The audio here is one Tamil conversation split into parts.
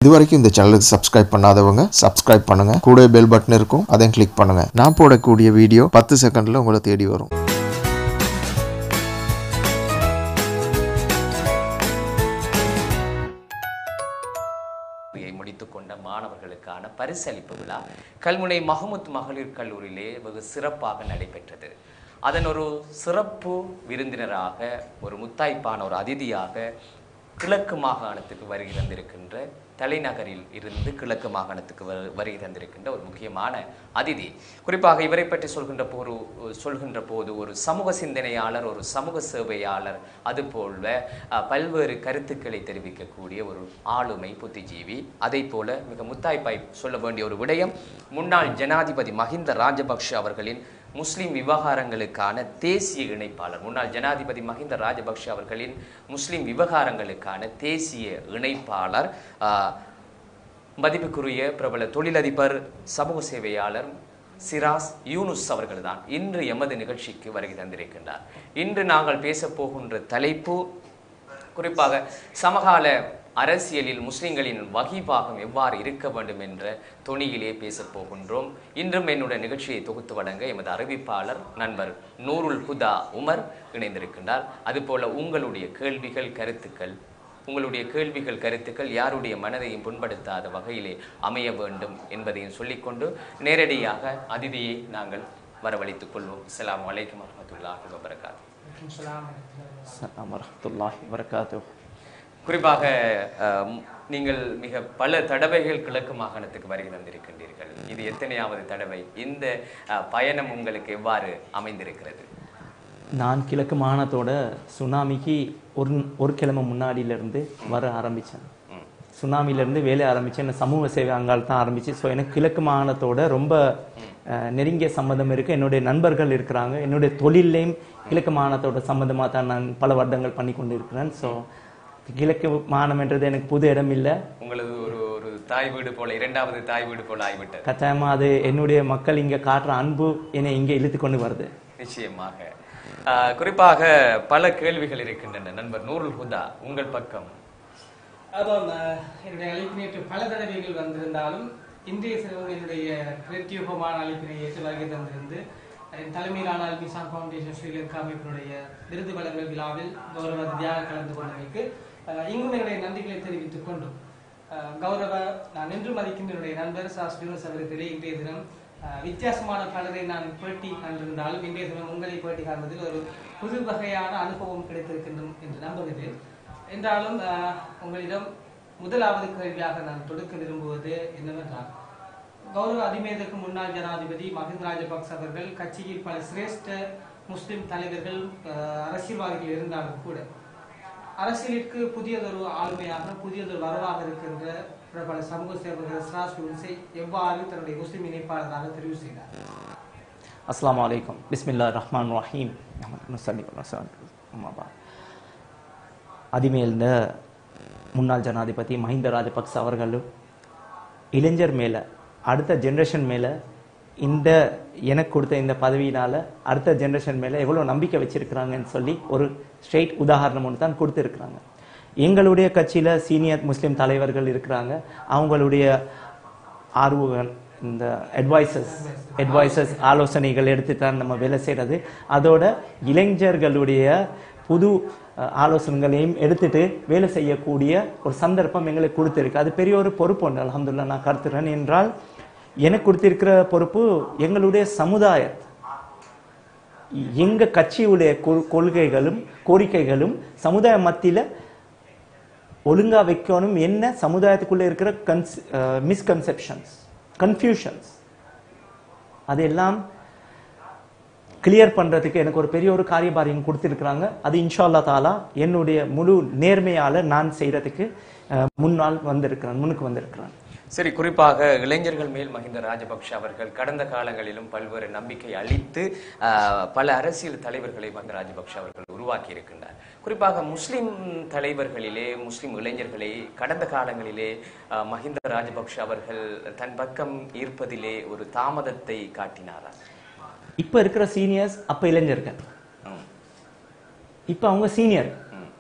இது வரைக்கும் இந்த சேனலுக்கு சப்ஸ்கிரைப் பண்ணாதவங்க சப்ஸ்கிரைப் பண்ணுங்க கூட பெல் பட்டன் இருக்கும் அதையும் கிளிக் பண்ணுங்க நான் போடக்கூடிய வீடியோ பத்து செகண்ட்ல உங்களை தேடி வரும் கல்வியை முடித்துக்கொண்ட மாணவர்களுக்கான பரிசளிப்பு விழா கல்முனை மஹமுத் மகளிர் கல்லூரியிலே வெகு சிறப்பாக நடைபெற்றது அதன் ஒரு சிறப்பு விருந்தினராக ஒரு முத்தாய்ப்பான ஒரு அதிதியாக கிழக்கு மாகாணத்துக்கு வருகை தந்திருக்கின்ற தலைநகரில் இருந்து கிழக்கு மாகாணத்துக்கு வரு- வருகை தந்திருக்கின்ற ஒரு முக்கியமான அதிதி குறிப்பாக இவரை பற்றி சொல்கின்ற போது சொல்கின்ற போது ஒரு சமூக சிந்தனையாளர் ஒரு சமூக சேவையாளர் அதுபோல அஹ், பல்வேறு கருத்துக்களை தெரிவிக்கக்கூடிய ஒரு ஆளுமை புத்திஜீவி அதை போல மிக முத்தாய்ப்பாய் சொல்ல வேண்டிய ஒரு விடயம் முன்னாள் ஜனாதிபதி மஹிந்த ராஜபக்ஷ அவர்களின் முஸ்லிம் விவகாரங்களுக்கான தேசிய இணைப்பாளர் முன்னாள் ஜனாதிபதி மஹிந்த ராஜபக்ஷ அவர்களின் முஸ்லிம் விவகாரங்களுக்கான தேசிய இணைப்பாளர் ஆஹ், மதிப்புக்குரிய பிரபல தொழிலதிபர் சமூக சேவையாளர் சிராஸ் யூனுஸ் அவர்கள்தான் இன்று எமது நிகழ்ச்சிக்கு வருகை தந்திருக்கின்றார் இன்று நாங்கள் பேசப் போகின்ற தலைப்பு குறிப்பாக சமகால அரசியலில் முஸ்லிம்களின் வகிபாகம் எவ்வாறு இருக்க வேண்டும் என்ற தொனியிலே பேசப் போகின்றோம் இன்றும் என்னுடைய நிகழ்ச்சியை தொகுத்து வழங்க எமது அறிவிப்பாளர் நண்பர் நூருல் ஹுதா உமர் இணைந்திருக்கின்றார் அதுபோல உங்களுடைய கேள்விகள் கருத்துக்கள் உங்களுடைய கேள்விகள் கருத்துக்கள் யாருடைய மனதையும் புண்படுத்தாத வகையிலே அமைய வேண்டும் என்பதையும் சொல்லிக்கொண்டு நேரடியாக அதிதியை நாங்கள் வரவழைத்துக் கொள்வோம் அஸ்ஸலாமு அலைக்கும் வரமத்துல்லாஹி வபரகாத்துஹு அஸ்ஸலாமு வரஹ்மத்துல்லாஹி வபரகாத்துஹ் குறிப்பாக அஹ், நீங்கள் மிக பல தடவைகள் கிழக்கு மாகாணத்துக்கு வருகை தந்திருக்கின்றீர்கள் இது எத்தனையாவது தடவை இந்த அஹ், பயணம் உங்களுக்கு எவ்வாறு அமைந்திருக்கிறது நான் கிழக்கு மாகாணத்தோட சுனாமிக்கு ஒரு ஒரு கிழமை முன்னாடியிலேருந்து வர ஆரம்பித்தேன் ம். சுனாமிலேருந்து வேலை ஆரம்பித்தேன் என்ன சமூக சேவை அங்கால் தான் ஆரம்பிச்சு ஸோ எனக்கு கிழக்கு மாகாணத்தோட ரொம்ப அஹ், நெருங்கிய சம்மந்தம் இருக்குது என்னுடைய நண்பர்கள் இருக்கிறாங்க என்னுடைய தொழிலையும் கிழக்கு மாகாணத்தோட சம்மந்தமாக தான் நான் பல வருடங்கள் பண்ணி கொண்டு இருக்கிறேன் ஸோ கிழக்கு மாகாணம்ன்றது எனக்கு புது இடம் இல்லை உங்களது ஒரு ஒரு தாய் வீடு போல இரண்டாவது தாய் வீடு போல ஆகிவிட்டது கட்டாயமாக அது என்னுடைய மக்கள் இங்கே காட்டுற அன்பு என்னை இங்கே இழுத்து கொண்டு வருது நிச்சயமாக அஹ், குறிப்பாக பல கேள்விகள் இருக்கின்றன நண்பர் நூருல் ஹுதா உங்கள் பக்கம் ஆமாம் அஹ், என்னுடைய அழைப்பு நேற்று பல தடவைகள் வந்திருந்தாலும் இன்றைய சிறப்பு என்னுடைய பிரத்யோகமான அழைப்பினை ஏற்று வருகை தந்திருந்து என் தலைமையிலான அல்மிசான் ஃபவுண்டேஷன் ஸ்ரீலங்கா அமைப்பினுடைய விருது வழங்கல் விழாவில் கௌரவ அதிதியாக கலந்து கொண்டமைக்கு அஹ், இங்கும் என்னுடைய நன்றிகளை தெரிவித்துக் கொண்டும் அஹ், கௌரவ நான் நின்று மதிக்கின்ற என்னுடைய நண்பர் சாஸ் யூனஸ் அவர்களே இன்றைய தினம் அஹ், வித்தியாசமான பலரை நான் பேட்டி கண்டிருந்தாலும் இன்றைய தினம் உங்களை பேட்டி காண்பதில் ஒரு புது வகையான அனுபவம் கிடைத்திருக்கின்றோம் என்று நம்புகிறேன் என்றாலும் அஹ், உங்களிடம் முதலாவது கேள்வியாக நான் தொடுக்க விரும்புவது என்னவென்றால் கௌரவ அதிமேதக்கு முன்னாள் ஜனாதிபதி மஹிந்த ராஜபக்ச அவர்கள் கட்சியில் பல சிரேஷ்ட முஸ்லிம் தலைவர்கள் அஹ், அரசியல்வாதிகள் இருந்தாலும் கூட அரசியலிற்கு புதியதொரு ஆளுமையாக புதியதொரு வரவாக இருக்கின்ற பிரபல சமூக சேவகர் ஸ்ராஸ் யூன்ஸை எவ்வாறு தன்னுடைய முஸ்லிம் இணைப்பாளராக தெரிவு செய்தார் அஸ்ஸலாமு அலைக்கும் பிஸ்மில்லா ரஹ்மான் ரஹீம் நுசல்லி அம்மாபா அதிமேல்ந்த முன்னாள் ஜனாதிபதி மஹிந்த ராஜபக்ச அவர்களும் இளைஞர் மேலே அடுத்த ஜென்ரேஷன் மேலே இந்த எனக்கு கொடுத்த இந்த பதவியினால அடுத்த ஜென்ரேஷன் மேலே எவ்வளோ நம்பிக்கை வச்சிருக்கிறாங்கன்னு சொல்லி ஒரு ஸ்ட்ரெயிட் உதாரணம் ஒன்று தான் கொடுத்துருக்குறாங்க எங்களுடைய கட்சியில் சீனியர் முஸ்லீம் தலைவர்கள் இருக்கிறாங்க அவங்களுடைய ஆர்வங்கள் இந்த அட்வைசஸ் அட்வைசஸ் ஆலோசனைகள் எடுத்து தான் நம்ம வேலை செய்கிறது அதோட இளைஞர்களுடைய புது அஹ், ஆலோசனைகளையும் எடுத்துட்டு வேலை செய்யக்கூடிய ஒரு சந்தர்ப்பம் எங்களுக்கு கொடுத்துருக்கு அது பெரிய ஒரு பொறுப்பு ஒன்று அல்ஹம்துலில்லாஹ் நான் கருத்துறேன் என்றால் எனக்கு கொடுத்திருக்கிற பொறுப்பு எங்களுடைய சமுதாய எங்க கட்சியுடைய கொள்- கொள்கைகளும் கோரிக்கைகளும் சமுதாய மத்தியில ஒழுங்கா வைக்கணும் என்ன சமுதாயத்துக்குள்ள இருக்கிற கன்ஸ் மிஸ்கன்செப்ஷன்ஸ் கன்ஃபியூஷன்ஸ் அதெல்லாம் கிளியர் பண்றதுக்கு எனக்கு ஒரு பெரிய ஒரு காரியபாரியம் கொடுத்திருக்கிறாங்க அது இன்ஷா அல்லாஹ் தாலா என்னுடைய முழு நேர்மையால நான் செய்யறதுக்கு அஹ், முன்னால் வந்திருக்கிறேன் முன்னுக்கு வந்திருக்கிறேன் சரி குறிப்பாக இளைஞர்கள் மேல் மஹிந்த ராஜபக்ஷ அவர்கள் கடந்த காலங்களிலும் பல்வேறு நம்பிக்கை அளித்து ஆஹ், பல அரசியல் தலைவர்களை மஹிந்த ராஜபக்ஷ அவர்கள் உருவாக்கி இருக்கின்றார் குறிப்பாக முஸ்லிம் தலைவர்களிலே முஸ்லிம் இளைஞர்களை கடந்த காலங்களிலே ஆஹ், மஹிந்த ராஜபக்ஷ அவர்கள் தன் பக்கம் ஈர்ப்பதிலே ஒரு தாமதத்தை காட்டினாரா இப்ப இருக்கிற சீனியர்ஸ் அப்ப இளைஞர்கள் ம். இப்ப அவங்க சீனியர்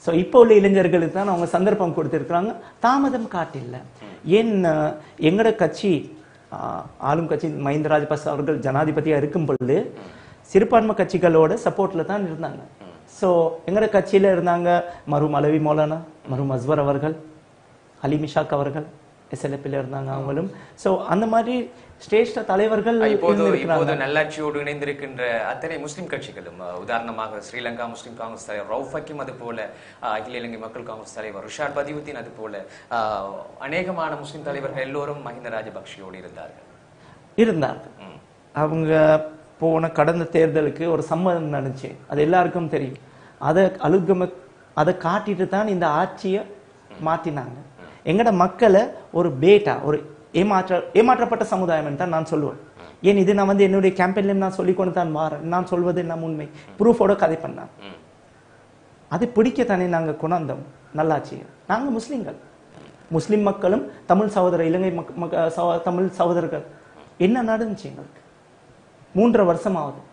ஸோ இப்போ உள்ள இளைஞர்களுக்கு தான் அவங்க சந்தர்ப்பம் கொடுத்திருக்கிறாங்க தாமதம் காட்டில்ல ஏன் அஹ், எங்கட கட்சி ஆஹ், ஆளும் கட்சி மஹிந்த ராஜபக்ச அவர்கள் ஜனாதிபதியா இருக்கும் பொழுது சிறுபான்மை கட்சிகளோட சப்போர்ட்ல தான் இருந்தாங்க ஸோ எங்கட கட்சியில இருந்தாங்க மரும் அலவி மௌலானா மரும் அஸ்வர் அவர்கள் அலிம் இஷாக் அவர்கள் எஸ்எல்எப்பில் இருந்தாங்க அவங்களும் ஸோ அந்த மாதிரி சிரேஷ்ட தலைவர்கள் இப்போது இருந்திருக்கிறாங்க. இப்போது நல்லாட்சியோடு இணைந்திருக்கின்ற அத்தனை முஸ்லிம் கட்சிகளும் அஹ், உதாரணமாக ஸ்ரீலங்கா முஸ்லிம் காங்கிரஸ் தலைவர் ரவுஃப் ஹக்கீம் அது போல அஹ், அகில இலங்கை மக்கள் காங்கிரஸ் தலைவர் ரிஷாட் பதியுத்தீன் அது போல அஹ், அநேகமான முஸ்லிம் தலைவர்கள் எல்லோரும் மஹிந்த ராஜபக்ஷயோடு இருந்தார்கள் இருந்தார்கள் அவங்க போன கடந்த தேர்தலுக்கு ஒரு சம்மதம் நடந்துச்சு அது எல்லாருக்கும் தெரியும் அதை அழுகம அதை காட்டிட்டு தான் இந்த ஆட்சியை மாத்தினாங்க எங்கட மக்களை ஒரு பேட்டா ஒரு ஏமாற்ற ஏமாற்றப்பட்ட சமுதாயம் தான் நான் சொல்லுவேன் ஏன் இது நான் வந்து என்னுடைய கேம்பெயின்ல நான் சொல்லி கொண்டு தான் மாறேன் நான் சொல்வது என்ன உண்மை ப்ரூஃபோட கதை பண்ணேன் ம். அது பிடிக்கத்தானே நாங்க கொண்டாந்தோம் நல்லாட்சியை நாங்க முஸ்லிம்கள் முஸ்லிம் மக்களும் தமிழ் சகோதர இலங்கை மக்க- மக்க- சகோ- தமிழ் சகோதரர்கள் என்ன நடந்துச்சு எங்களுக்கு மூன்றரை வருஷம் ஆகுது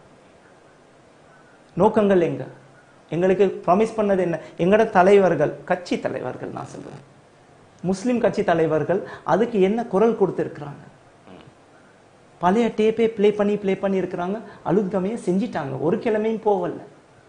நோக்கங்கள் எங்க எங்களுக்கு ப்ராமிஸ் பண்ணது என்ன எங்கட தலைவர்கள் கட்சி தலைவர்கள் நான் சொல்றேன் முஸ்லிம் கட்சி தலைவர்கள் அதுக்கு என்ன குரல் கொடுத்திருக்கிறாங்க பழைய டேப்பே ப்ளே பண்ணி ப்ளே பண்ணி இருக்கிறாங்க அலுத்கமையை செஞ்சிட்டாங்க ஒரு கிழமையும் போகல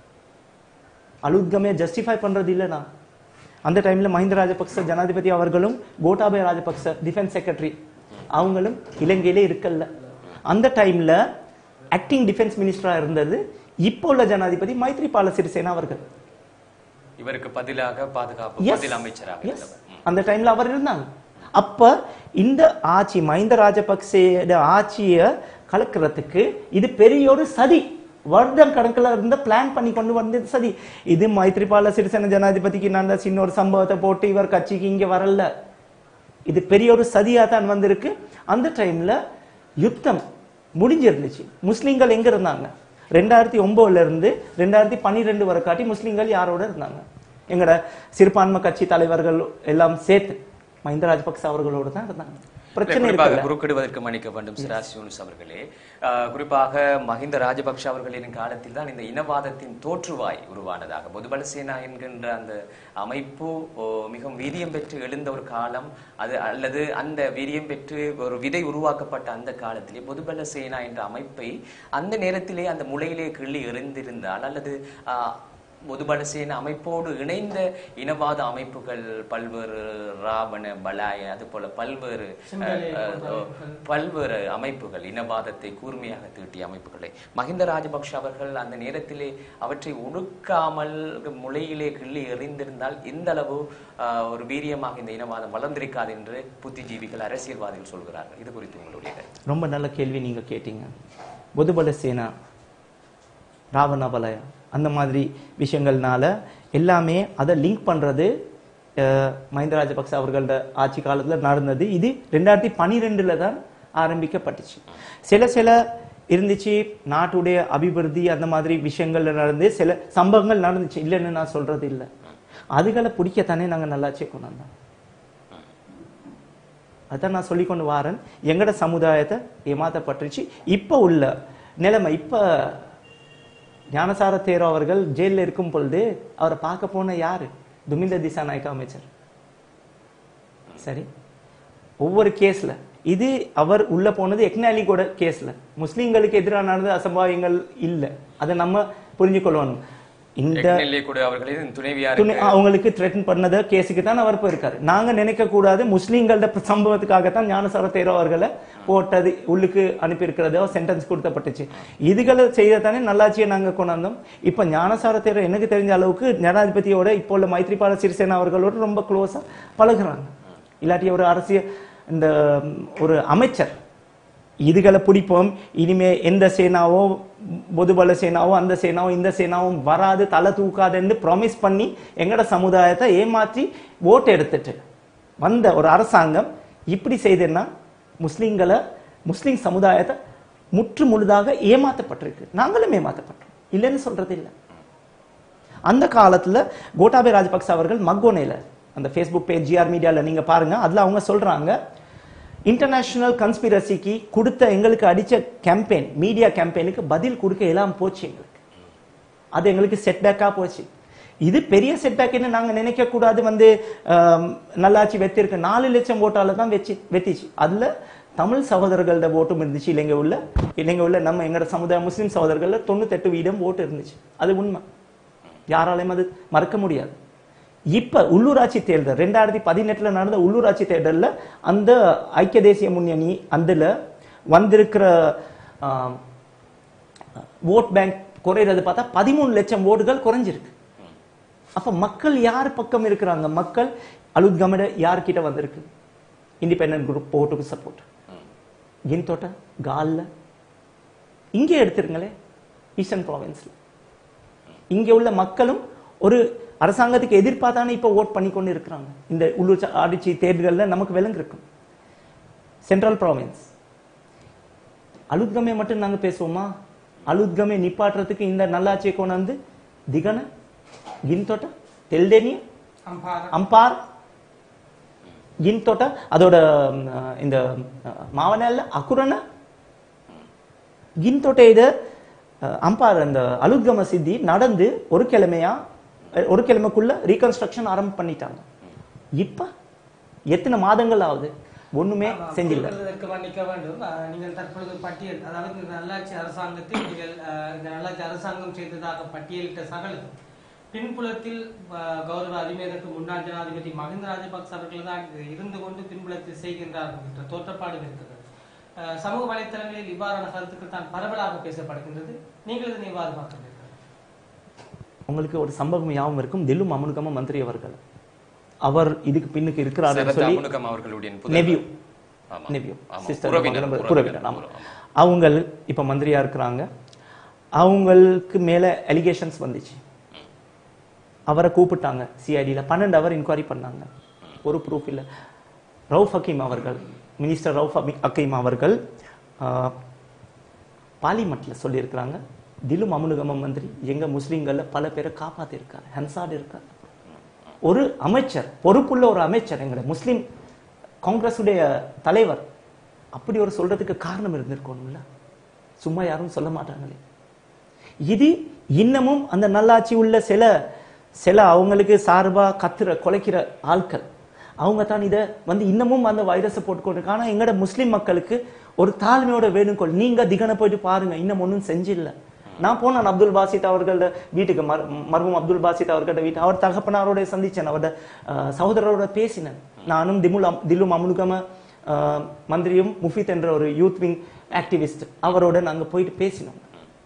அலுத்கமையை ஜஸ்டிஃபை பண்றது இல்லைனா அந்த டைம்ல மஹிந்த ராஜபக்ச ஜனாதிபதி அவர்களும் கோட்டாபய ராஜபக்ச டிஃபென்ஸ் செக்ரட்டரி அவங்களும் இலங்கையிலே இருக்கல்ல அந்த டைம்ல ஆக்டிங் டிஃபென்ஸ் மினிஸ்டரா இருந்தது இப்போ உள்ள ஜனாதிபதி மைத்ரிபால சிறிசேனா அவர்கள் இவருக்கு பதிலாக பாதுகாப்பு Yes. பதில் அமைச்சராக Yes. இருந்தவர் ம். அந்த டைம்ல அவர் இருந்தாங்க அப்ப இந்த ஆட்சி மஹிந்த ராஜபக்சேட ஆட்சியை கலக்கிறதுக்கு இது பெரிய ஒரு சதி வருடம் கணக்குல இருந்த பிளான் பண்ணி கொண்டு வந்தது சதி இது மைத்ரிபால சிறிசேன ஜனாதிபதிக்கு நல்ல சின்ன ஒரு சம்பவத்தை போட்டு இவர் கட்சிக்கு இங்க வரல இது பெரிய ஒரு சதியா தான் வந்திருக்கு அந்த டைம்ல யுத்தம் முடிஞ்சிருந்துச்சு முஸ்லிம்கள் எங்க இருந்தாங்க ரெண்டாயிரத்தி ஒன்பதுல இருந்து ரெண்டாயிரத்தி பன்னிரெண்டு வரை காட்டி முஸ்லிம்கள் யாரோட இருந்தாங்க எங்கட சிறுபான்மை கட்சி தலைவர்கள் எல்லாம் சேர்த்து மஹிந்த ராஜபக்ச அவர்களோட தான் இருந்தாங்க பிரச்சனை குறிப்பாக இருக்குல்ல குறுக்கிடுவதற்கு மன்னிக்க வேண்டும் சிராஸ் யூனுஸ் அவர்களே அஹ், குறிப்பாக மஹிந்த ராஜபக்ஷ அவர்களின் காலத்தில் தான் இந்த இனவாதத்தின் தோற்றுவாய் உருவானதாக பொதுபல சேனா என்கின்ற அந்த அமைப்பு ஓ, மிகவும் வீரியம் பெற்று எழுந்த ஒரு காலம் அது அல்லது அந்த வீரியம் பெற்று ஒரு விதை உருவாக்கப்பட்ட அந்த காலத்திலே பொதுபல சேனா என்ற அமைப்பை அந்த நேரத்திலே அந்த முளையிலே கிள்ளி எறிந்திருந்தால் அல்லது அஹ், பொதுபலசேன அமைப்போடு இணைந்த இனவாத அமைப்புகள் பல்வேறு ராவண பலாய அது போல பல்வேறு சிங்களே அஹ், போன்ற அஹ், அமைப்புகள். பல்வேறு அமைப்புகள் இனவாதத்தை கூர்மையாக தீட்டிய அமைப்புகளை மஹிந்த ராஜபக்ஷ அவர்கள் அந்த நேரத்திலே அவற்றை ஒடுக்காமல் முளையிலே கிள்ளி எறிந்திருந்தால் இந்த அளவு அஹ், ஒரு வீரியமாக இந்த இனவாதம் வளர்ந்திருக்காது என்று புத்திஜீவிகள் அரசியல்வாதிகள் சொல்கிறார்கள் இது குறித்து உங்களுடைய கருத்து ரொம்ப நல்ல கேள்வி நீங்க கேட்டீங்க பொதுபல சேனா ராவணபலய அந்த மாதிரி விஷயங்கள்னால எல்லாமே அதை லிங்க் பண்றது அஹ், மஹிந்த ராஜபக்ச அவர்களோட ஆட்சி காலத்துல நடந்தது இது ரெண்டாயிரத்தி பன்னிரெண்டுல தான் ஆரம்பிக்கப்பட்டுச்சு சில சில இருந்துச்சு நாட்டுடைய அபிவிருத்தி அந்த மாதிரி விஷயங்கள்ல நடந்து சில சம்பவங்கள் நடந்துச்சு இல்லைன்னு நான் சொல்றது இல்லை அதுகளை பிடிக்கத்தானே நாங்க நல்லாச்சே கொண்டு வந்தோம் அதான் நான் சொல்லி கொண்டு வாரேன் எங்கட சமுதாயத்தை ஏமாத்தப்பட்டுருச்சு இப்ப உள்ள நிலைமை இப்ப ஞானசார தேரோ அவர்கள் ஜெயில்ல இருக்கும் பொழுது அவரை பார்க்க போன யாரு துமிந்த திசாநாயக்க அமைச்சர் சரி ஒவ்வொரு கேஸ்ல இது அவர் உள்ள போனது எக்னாலிகோட கேஸ்ல முஸ்லிம்களுக்கு எதிராக நடந்த அசம்பாவியங்கள் இல்ல அதை நம்ம புரிஞ்சு கொள்ளணும் இந்த எக்னெல்லே கூட அவர்களின் துணைவியார் துணை அவங்களுக்கு த்ரெட்டன் பண்ணத கேஸுக்கு தான் அவர் போயிருக்காரு நாங்க நினைக்க கூடாது முஸ்லீம்களோட சம்பவத்துக்காகத்தான் ஞானசார தேரோ அவர்களை போட்டது உள்ளுக்கு அனுப்பி இருக்கிறதோ சென்டென்ஸ் கொடுத்தப்பட்டுச்சு இதுகளை செய்யத்தானே நல்லாட்சியை நாங்க கொண்டாந்தோம் இப்ப ஞானசார தேரோ எனக்கு தெரிஞ்ச அளவுக்கு ஜனாதிபதியோட இப்போ உள்ள மைத்ரிபால சிறிசேனா அவர்களோட ரொம்ப க்ளோஸா பழகுறாங்க இல்லாட்டி ஒரு அரசியல் இந்த ம், ஒரு அமைச்சர் இதுகளை பிடிப்போம் இனிமே எந்த சேனாவோ பொதுபல சேனாவோ அந்த சேனாவோ இந்த சேனாவும் வராது தலை தூக்காதுன்னு ப்ராமிஸ் பண்ணி எங்கட சமுதாயத்தை ஏமாற்றி ஓட்டு எடுத்துட்டு வந்த ஒரு அரசாங்கம் இப்படி செய்தேன்னா முஸ்லிம்களை முஸ்லிம் சமுதாயத்தை முற்று முழுதாக ஏமாத்தப்பட்டிருக்கு நாங்களும் ஏமாத்தப்பட்டோம் இல்லைன்னு சொல்றது இல்லை அந்த காலத்துல கோட்டாபய ராஜபக்ச அவர்கள் மக்கோனேல அந்த ஃபேஸ்புக் பேஜ் ஜிஆர் மீடியால நீங்க பாருங்க அதுல அவங்க சொல்றாங்க இன்டர்நேஷனல் கன்ஸ்பிரசிக்கு கொடுத்த எங்களுக்கு அடிச்ச கேம்பெயின் மீடியா கேம்பெயினுக்கு பதில் கொடுக்க எல்லாம் போச்சு எங்களுக்கு அது எங்களுக்கு செட்பேக்கா போச்சு இது பெரிய செட்பேக்னு நாங்க நினைக்க கூடாது வந்து ஆம், நல்லாட்சி வெத்திருக்கு நாலு லட்சம் ஓட்டால தான் வெச்சு வெத்திச்சு அதுல தமிழ் சகோதரர்களோட ஓட்டும் இருந்துச்சு இலங்கை உள்ள இலங்கை உள்ள நம்ம எங்களோட சமுதாய முஸ்லிம் சகோதரர்கள்ல தொண்ணூத்தெட்டு வீதம் ஓட்டு இருந்துச்சு அது உண்மை யாராலையும் அது மறக்க முடியாது இப்ப உள்ளூராட்சி தேர்தல் ரெண்டாயிரத்தி பதினெட்டுல நடந்த உள்ளூராட்சி தேர்தல்ல அந்த ஐக்கிய தேசிய முன்னணி அதுல வந்திருக்கிற ஆம், ஓட் பேங்க் குறையிறது பார்த்தா பதிமூணு லட்சம் ஓட்டுகள் குறைஞ்சிருக்கு அப்ப மக்கள் யார் பக்கம் இருக்கிறாங்க மக்கள் அலுத் கமட யார்கிட்ட வந்திருக்கு இண்டிபெண்டன்ட் குரூப் ஓட்டுக்கு சப்போர்ட் கின்தோட்ட கால்ல இங்கே எடுத்துருங்களே ஈஸ்டர்ன் ப்ராவின்ஸ்ல இங்க உள்ள மக்களும் ஒரு அரசாங்கத்துக்கு எதிர்ப்பாதானே இப்ப ஓட் பண்ணி கொண்டு இருக்கிறாங்க இந்த உள்ளூர் ஆட்சி தேர்தல்ல நமக்கு விலங்கு இருக்கும் சென்ட்ரல் ப்ராவின்ஸ் அலுத்கமே மட்டும் நாங்க பேசுவோமா அலுத்கமே நிப்பாட்டுறதுக்கு இந்த நல்லாட்சியை கொண்டு வந்து திகன கின்தோட்ட தெல்டேனிய அம்பார அம்பார் கின்தோட்ட அதோட ம், இந்த மாவனல்ல அக்குரன கின்தோட்ட இது அஹ், அம்பார் அந்த அலுத்கம சித்தி நடந்து ஒரு கிழமையா அஹ், ஒரு கிழமைக்குள்ள ரீகன்ஸ்ட்ரக்ஷன் ஆரம்பம் பண்ணிட்டாங்க இப்ப எத்தனை மாதங்கள் ஆகுது ஒண்ணுமே ஆமாம், செஞ்சில்ல குறிப்பிடுவதற்கு மன்னிக்க வேண்டும் அஹ், நீங்கள் தற்பொழுது பட்டியல் அதாவது இந்த நல்லாட்சி அரசாங்கத்தில் நீங்கள் அஹ், இந்த நல்லாட்சி அரசாங்கம் செய்ததாக பட்டியலிட்ட சகலம் பின்புலத்தில் அஹ், கௌரவ அதிமேதற்கு முன்னாள் ஜனாதிபதி மஹிந்த ராஜபக்ச அவர்கள் தான் இருந்து கொண்டு பின்புலத்தில் செய்கின்றார்கள் என்ற தோற்றப்பாடு இருக்கிறது அஹ், சமூக வலைத்தளங்களில் இவ்வாறான கருத்துக்கள் தான் பரவலாக பேசப்படுகின்றது நீங்கள் இதனை இவ்வாறு பார்க்கிறீர்கள் உங்களுக்கு ஒரு சம்பவம் ஞாபகம் இருக்கும் தில்லு அமுனுகம மந்திரி அவர்கள் அவர் இதுக்கு பின்னுக்கு இருக்கிறார் சரத் சொல்லி அமுனுகம் அவர்களுடைய புதல்வர். நெவியூ ஆமா. நெவியூ ஆமா. சிஸ்டர் உறவினர், உறவினர் உறவினர், ஆமா ஆமா. அவங்க இப்ப மந்திரியா இருக்கிறாங்க அவங்களுக்கு மேல அலிகேஷன்ஸ் வந்துச்சு அவரை கூப்பிட்டாங்க சிஐடியில் பன்னெண்டு அவர் இன்கொயரி பண்ணாங்க ஒரு ப்ரூஃப் இல்ல ரவுஃப் ஹக்கீம் அவர்கள் மினிஸ்டர் ரவுஃப் ஹமி- ஹக்கீம் அவர்கள் பார்லிமெண்ட்ல சொல்லியிருக்கிறாங்க திலு அமுனுகம மந்திரி எங்க முஸ்லீம்கள்ல பல பேரை காப்பாத்திருக்காரு ஹன்சாட் இருக்காரு ஒரு அமைச்சர் பொறுப்புள்ள ஒரு அமைச்சர் எங்கட முஸ்லிம் காங்கிரஸுடைய தலைவர் அப்படி ஒரு சொல்றதுக்கு காரணம் இருந்திருக்கணும்ல சும்மா யாரும் சொல்ல மாட்டாங்களே இது இன்னமும் அந்த நல்லாட்சி உள்ள சில சில அவங்களுக்கு சார்பா கத்துற குலைக்கிற ஆட்கள் அவங்க தான் இதை வந்து இன்னமும் அந்த வைரஸை போட்டுக்கொண்டு ஆனா எங்கட முஸ்லிம் மக்களுக்கு ஒரு தாழ்மையோட வேணுங்கோள் நீங்க திகன போயிட்டு பாருங்க இன்னும் ஒன்றும் செஞ்சில்ல நான் போனேன் அப்துல் பாசித் அவர்களோட வீட்டுக்கு மர் மர்மம் அப்துல் பாசித் அவர்களோட வீட்டு அவர் தகப்பனாரோட சந்திச்சேன் அவரோட அஹ், சகோதரரோட பேசினேன் நானும் திமுல் அம்- தில்லு அமுனுகம அஹ், மந்திரியும் முஃபித் என்ற ஒரு யூத் விங் ஆக்டிவிஸ்ட் அவரோட நாங்க போயிட்டு பேசினோம்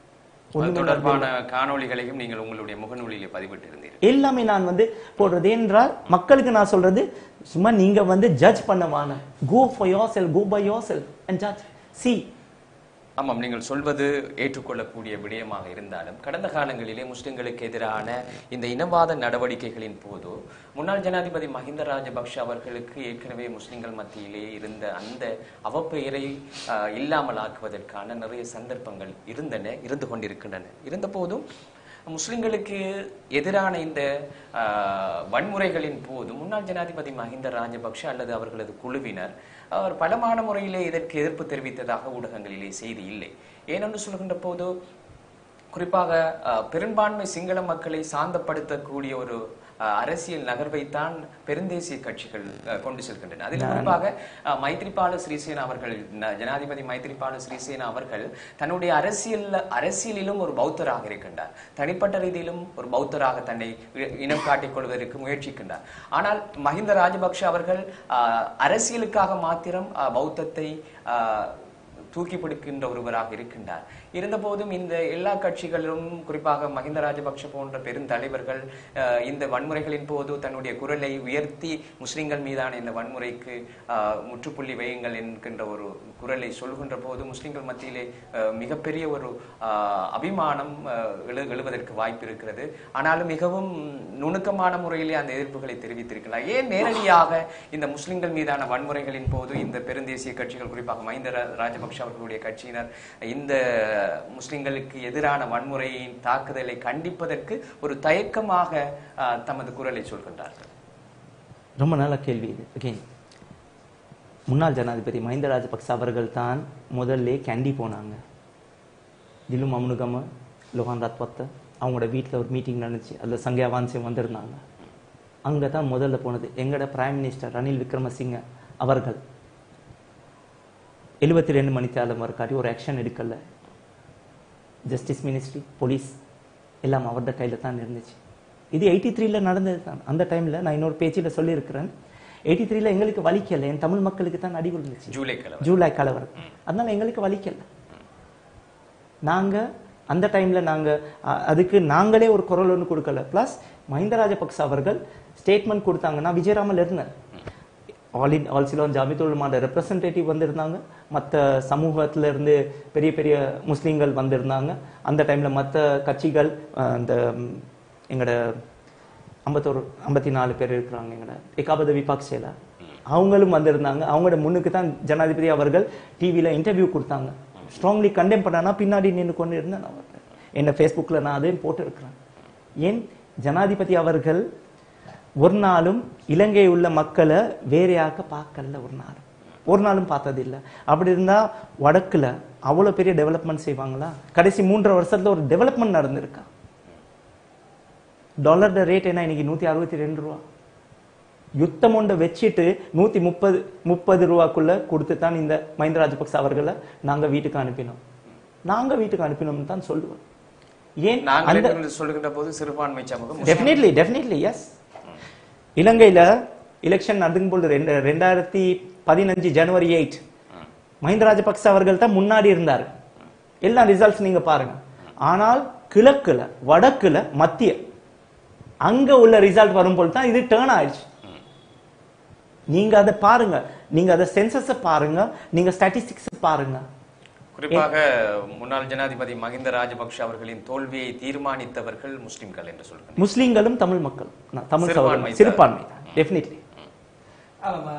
அது தொடர்பான காணொளிகளையும் நீங்கள் உங்களுடைய முகநூலிலே பதிவிட்டு இருந்தீர்கள் எல்லாமே நான் வந்து போடுறது என்றால் மக்களுக்கு நான் சொல்றது சும்மா நீங்க வந்து ஜட்ஜ் பண்ண வாங்க go for yourself go by yourself and judge சி ஆமாம் நீங்கள் சொல்வது ஏற்றுக்கொள்ளக்கூடிய விடயமாக இருந்தாலும் கடந்த காலங்களிலே முஸ்லிம்களுக்கு எதிரான இந்த இனவாத நடவடிக்கைகளின் போது முன்னாள் ஜனாதிபதி மஹிந்த ராஜபக்ஷ அவர்களுக்கு ஏற்கனவே முஸ்லிம்கள் மத்தியிலே இருந்த அந்த அவப்பெயரை ஆஹ், இல்லாமல் ஆக்குவதற்கான நிறைய சந்தர்ப்பங்கள் இருந்தன இருந்து கொண்டிருக்கின்றன இருந்த போதும் முஸ்லிம்களுக்கு எதிரான இந்த ஆஹ், வன்முறைகளின் போது முன்னாள் ஜனாதிபதி மஹிந்த ராஜபக்ஷ அல்லது அவர்களது குழுவினர் அவர் பலமான முறையிலே இதற்கு எதிர்ப்பு தெரிவித்ததாக ஊடகங்களிலே செய்தி இல்லை ஏனென்று சொல்கின்ற போது குறிப்பாக அஹ், பெரும்பான்மை சிங்கள மக்களை சாந்தப்படுத்தக்கூடிய ஒரு அஹ், அரசியல் நகர்வைத்தான் பெருந்தேசிய கட்சிகள் அஹ், கொண்டு செல்கின்றன அதில் குறிப்பாக அஹ், மைத்ரிபால சிறிசேனா அவர்கள் ந- ஜனாதிபதி மைத்ரிபால சிறிசேனா அவர்கள் தன்னுடைய அரசியல் அரசியலிலும் ஒரு பௌத்தராக இருக்கின்றார் தனிப்பட்ட ரீதியிலும் ஒரு பௌத்தராக தன்னை இ- இனம் காட்டிக் கொள்வதற்கு முயற்சிக்கின்றார் ஆனால் மஹிந்த ராஜபக்ஷ அவர்கள் அஹ், அரசியலுக்காக மாத்திரம் அஹ், பௌத்தத்தை அஹ், தூக்கி பிடிக்கின்ற ஒருவராக இருக்கின்றார் இருந்தபோதும் இந்த எல்லா கட்சிகளிலும் குறிப்பாக மஹிந்த ராஜபக்ஷ போன்ற பெருந்தலைவர்கள் அஹ், இந்த வன்முறைகளின் போது தன்னுடைய குரலை உயர்த்தி முஸ்லிம்கள் மீதான இந்த வன்முறைக்கு அஹ், முற்றுப்புள்ளி வையுங்கள் என்கின்ற ஒரு குரலை சொல்கின்ற போது முஸ்லிம்கள் மத்தியிலே அஹ், மிகப்பெரிய ஒரு அஹ், அபிமானம் அஹ், எழு எழுவதற்கு வாய்ப்பு இருக்கிறது ஆனாலும் மிகவும் நுணுக்கமான முறையிலே அந்த எதிர்ப்புகளை தெரிவித்திருக்கிறார் ஏன் நேரடியாக இந்த முஸ்லிம்கள் மீதான வன்முறைகளின் போது இந்த பெருந்தேசிய கட்சிகள் குறிப்பாக மஹிந்த ரா- ராஜபக்ஷ அவர்களுடைய கட்சியினர் இந்த முஸ்லிம்களுக்கு எதிரான வன்முறையின் தாக்குதலை கண்டிப்பதற்கு ஒரு தயக்கமாக அஹ், தமது குரலை சொல்கின்றார்கள் ரொம்ப நல்ல கேள்வி இது அகெயின் முன்னாள் ஜனாதிபதி மஹிந்த ராஜபக்ச அவர்கள் தான் முதல்ல கேண்டி போனாங்க திலும் அமுனுகம லோகான் ரத்வத்த அவங்களோட வீட்டில் ஒரு மீட்டிங் நடந்துச்சு அதில் சங்யா வான்சியம் வந்திருந்தாங்க அங்கே தான் முதல்ல போனது எங்களோட பிரைம் மினிஸ்டர் ரணில் விக்ரமசிங்க அவர்கள் எழுபத்தி ரெண்டு மணித்தாலும் காட்டி ஒரு ஆக்ஷன் எடுக்கல ஜஸ்டிஸ் மினிஸ்ட்ரி போலீஸ் எல்லாம் அவரோட கையில் தான் இருந்துச்சு இது எயிட்டி த்ரீல நடந்தது தான் அந்த டைமில் நான் இன்னொரு பேச்சில் சொல்லியிருக்கிறேன் எயிட்டி த்ரீல எங்களுக்கு வலிக்கல என் தமிழ் மக்களுக்கு தான் அடி விழுந்துச்சு ஜூலை கலவரம் ஜூலை கலவரம் அதனால எங்களுக்கு வலிக்கல நாங்க அந்த டைம்ல நாங்க அ, அதுக்கு நாங்களே ஒரு குரல் ஒன்று கொடுக்கல பிளஸ் மஹிந்த ராஜபக்ச அவர்கள் ஸ்டேட்மெண்ட் கொடுத்தாங்க நான் விஜயராமல் இருந்தேன் all in all Ceylon Jamiyyathul மாட ரெப்ரசன்டேட்டிவ் வந்திருந்தாங்க மற்ற சமூகத்துல இருந்து பெரிய பெரிய முஸ்லீம்கள் வந்திருந்தாங்க அந்த டைம்ல மற்ற கட்சிகள் அ, அந்த ம், எங்களோட ஐம்பத்தோரு ஐம்பத்தி நாலு பேர் இருக்கிறாங்க எங்களோட ஏகாபத விபாக்சேல அவங்களும் வந்திருந்தாங்க அவங்களோட முன்னுக்கு தான் ஜனாதிபதி அவர்கள் டிவியில இன்டர்வியூ கொடுத்தாங்க ஸ்ட்ராங்லி கண்டெம் பண்ணானா பின்னாடி நின்று கொண்டு இருந்தேன் நான் அவர்கள் என்ன ஃபேஸ்புக்ல நான் அதையும் போட்டு இருக்கிறேன் ஏன் ஜனாதிபதி அவர்கள் ஒரு நாளும் இலங்கை உள்ள மக்களை வேறையாக்க பார்க்கல ஒரு நாளும் ஒரு நாளும் பார்த்ததில்லை அப்படி இருந்தா வடக்குல அவ்வளவு பெரிய டெவலப்மெண்ட் செய்வாங்களா கடைசி மூன்றரை வருஷத்துல ஒரு டெவலப்மெண்ட் நடந்திருக்கா டாலரோட ரேட் என்ன இன்னைக்கு நூத்தி அறுபத்தி ரெண்டு ரூபா யுத்தம் ஒன்றை வச்சுட்டு நூத்தி முப்பது முப்பது ரூபாக்குள்ள கொடுத்து தான் இந்த மஹிந்த ராஜபக்ச அவர்களை நாங்க வீட்டுக்கு அனுப்பினோம் நாங்க வீட்டுக்கு அனுப்பினோம்னு தான் சொல்லுவோம் ஏன் நாங்கள் அந்த என்று சொல்லுகின்ற போது சிறுபான்மை சமூகம் டெஃபினெட்லி டெஃபினெட்லி எஸ் இலங்கையில எலெக்ஷன் நடக்கும் பொழுது ரெண்டு ரெண்டாயிரத்தி பதினஞ்சு ஜனவரி எயிட் மஹிந்த ராஜபக்ச அவர்கள் தான் முன்னாடி இருந்தார் எல்லா ரிசல்ட்ஸ் நீங்க பாருங்க ஆனால் கிழக்குல வடக்குல மத்திய அங்க உள்ள ரிசல்ட் வரும்போது தான் இது டேர்ன் ஆயிடுச்சு நீங்க அதை பாருங்க நீங்க அதை சென்சஸ் பாருங்க நீங்க ஸ்டாட்டிஸ்டிக்ஸ் பாருங்க குறிப்பாக முன்னாள் ஜனாதிபதி மஹிந்த ராஜபக்ஷ அவர்களின் தோல்வியை தீர்மானித்தவர்கள் முஸ்லிம்கள் என்று சொல்கிறேன் முஸ்லீம்களும் தமிழ் மக்கள் நான் தமிழ் சிறுபான்மை சகோதரர்கள் சிறுபான்மை டெஃபினெட்லி ஆமாம்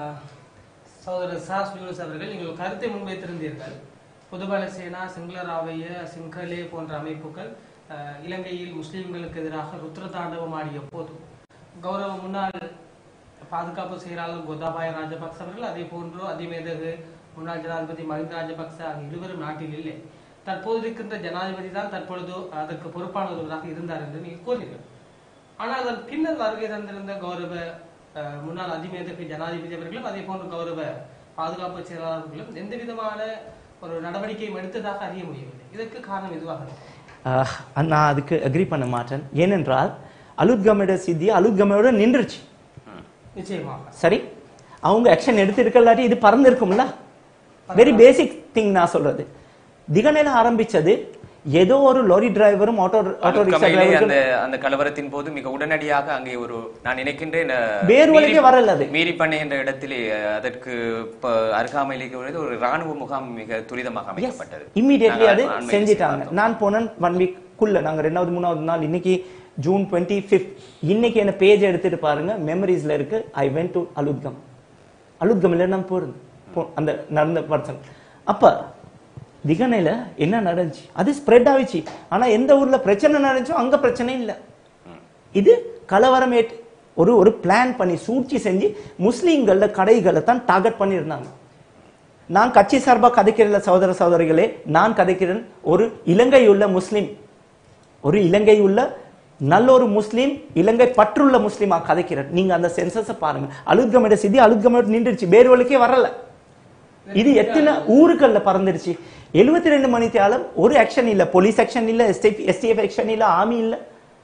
சகோதரர் சாஸ் யூனுஸ் அவர்கள் நீங்கள் ஒரு கருத்தை முன்வைத்திருந்தீர்கள் பொதுபல சேனா சிங்களராவைய சிங்களே போன்ற அமைப்புகள் அஹ், இலங்கையில் முஸ்லிம்களுக்கு எதிராக ருத்ர தாண்டவம் ஆடிய போது கௌரவ முன்னாள் பாதுகாப்பு செயலாளர் கோதாபாய ராஜபக்ச அவர்கள் அதே போன்று அதிமேதகு முன்னாள் ஜனாதிபதி மஹிந்த ராஜபக்ச ஆகிய இருவரும் நாட்டில் இல்லை தற்போது இருக்கின்ற ஜனாதிபதி தான் தற்பொழுது அதற்கு பொறுப்பான ஒருவராக இருந்தார் என்று நீங்கள் கூறினீர்கள் ஆனால் அதன் பின்னர் வருகை தந்திருந்த கௌரவ அஹ், முன்னாள் அதிமேதகு ஜனாதிபதி அவர்களும் அதே போன்று கௌரவ பாதுகாப்பு செயலாளர்களும் எந்த விதமான ஒரு நடவடிக்கையும் எடுத்ததாக அறிய முடியவில்லை இதற்கு காரணம் எதுவாக இருக்கும்? ஆஹ், நான் அதுக்கு அக்ரி பண்ண மாட்டேன் ஏனென்றால் அலுத்கமையோட சித்தி அலுத்கமையோட நின்றுச்சு நிச்சயமாக சரி அவங்க ஆக்ஷன் எடுத்திருக்கலாட்டி இது பறந்திருக்கும்ல வெரி பேசிக் திங் நான் சொல்றது திகனையில ஆரம்பிச்சது ஏதோ ஒரு லாரி டிரைவரும் ஆட்டோ ஆட்டோ ரிக்ஷா அலுத்கமையிலே டிரைவரும் அந்த அந்த கலவரத்தின் போது மிக உடனடியாக அங்கே ஒரு நான் நினைக்கின்றேன் அஹ், வேறு வழியே மீறி- வரல அது. மீறி பண்ணை என்ற இடத்திலே அஹ், அதற்கு ப- அருகாமையிலே உள்ளது ஒரு ராணுவ முகாம் மிக துரிதமாக அமைக்கப்பட்டது இம்மிடியட்லி அது நாங்கள் அண்மையில் செஞ்சிட்டாங்க பார்த்தோம். நான் போனேன் ஒன் வீக்குள்ள நாங்க ரெண்டாவது மூணாவது நாள் இன்னைக்கு ஜூன் டுவெண்ட்டி ஃபிஃப்த் இன்னைக்கு என்ன பேஜ் எடுத்துட்டு பாருங்க மெமரிஸ்ல இருக்கு ஐ வென்ட் டு அலுத்கம் அலுத்கம்ல நான் போறேன் போ- அந்த நடந்த பர்சன் அப்ப திகனையில என்ன நடந்துச்சு அது ஸ்ப்ரெட் ஆயிடுச்சு ஆனா எந்த ஊர்ல பிரச்சனை நடந்துச்சோ அங்க பிரச்சனை இல்ல இது கலவரம் ஏற்று ஒரு ஒரு பிளான் பண்ணி சூழ்ச்சி செஞ்சு முஸ்லீம்கள கடைகளை தான் டார்கெட் பண்ணியிருந்தாங்க நான் கட்சி சார்பா கதைக்கிறேன் சகோதர சகோதரிகளே நான் கதைக்கிறேன் ஒரு இலங்கை உள்ள முஸ்லிம் ஒரு இலங்கை உள்ள நல்ல ஒரு முஸ்லீம் இலங்கை பற்றுள்ள முஸ்லீமா கதைக்கிறேன் நீங்க அந்த சென்சஸ பாருங்க அலுத்கமையோட சிதி அலுத்கமையோட நின்றுச்சு பேர்வலுக்கே வரல இது எத்தனை ஊருக்கள்ல பறந்துருச்சு எழுபத்தி ரெண்டு மணி தேலம் ஒரு ஆக்ஷன் இல்ல போலீஸ் ஆக்ஷன் இல்ல எஸ்டிஎஃப் ஆக்ஷன் இல்ல ஆர்மி இல்ல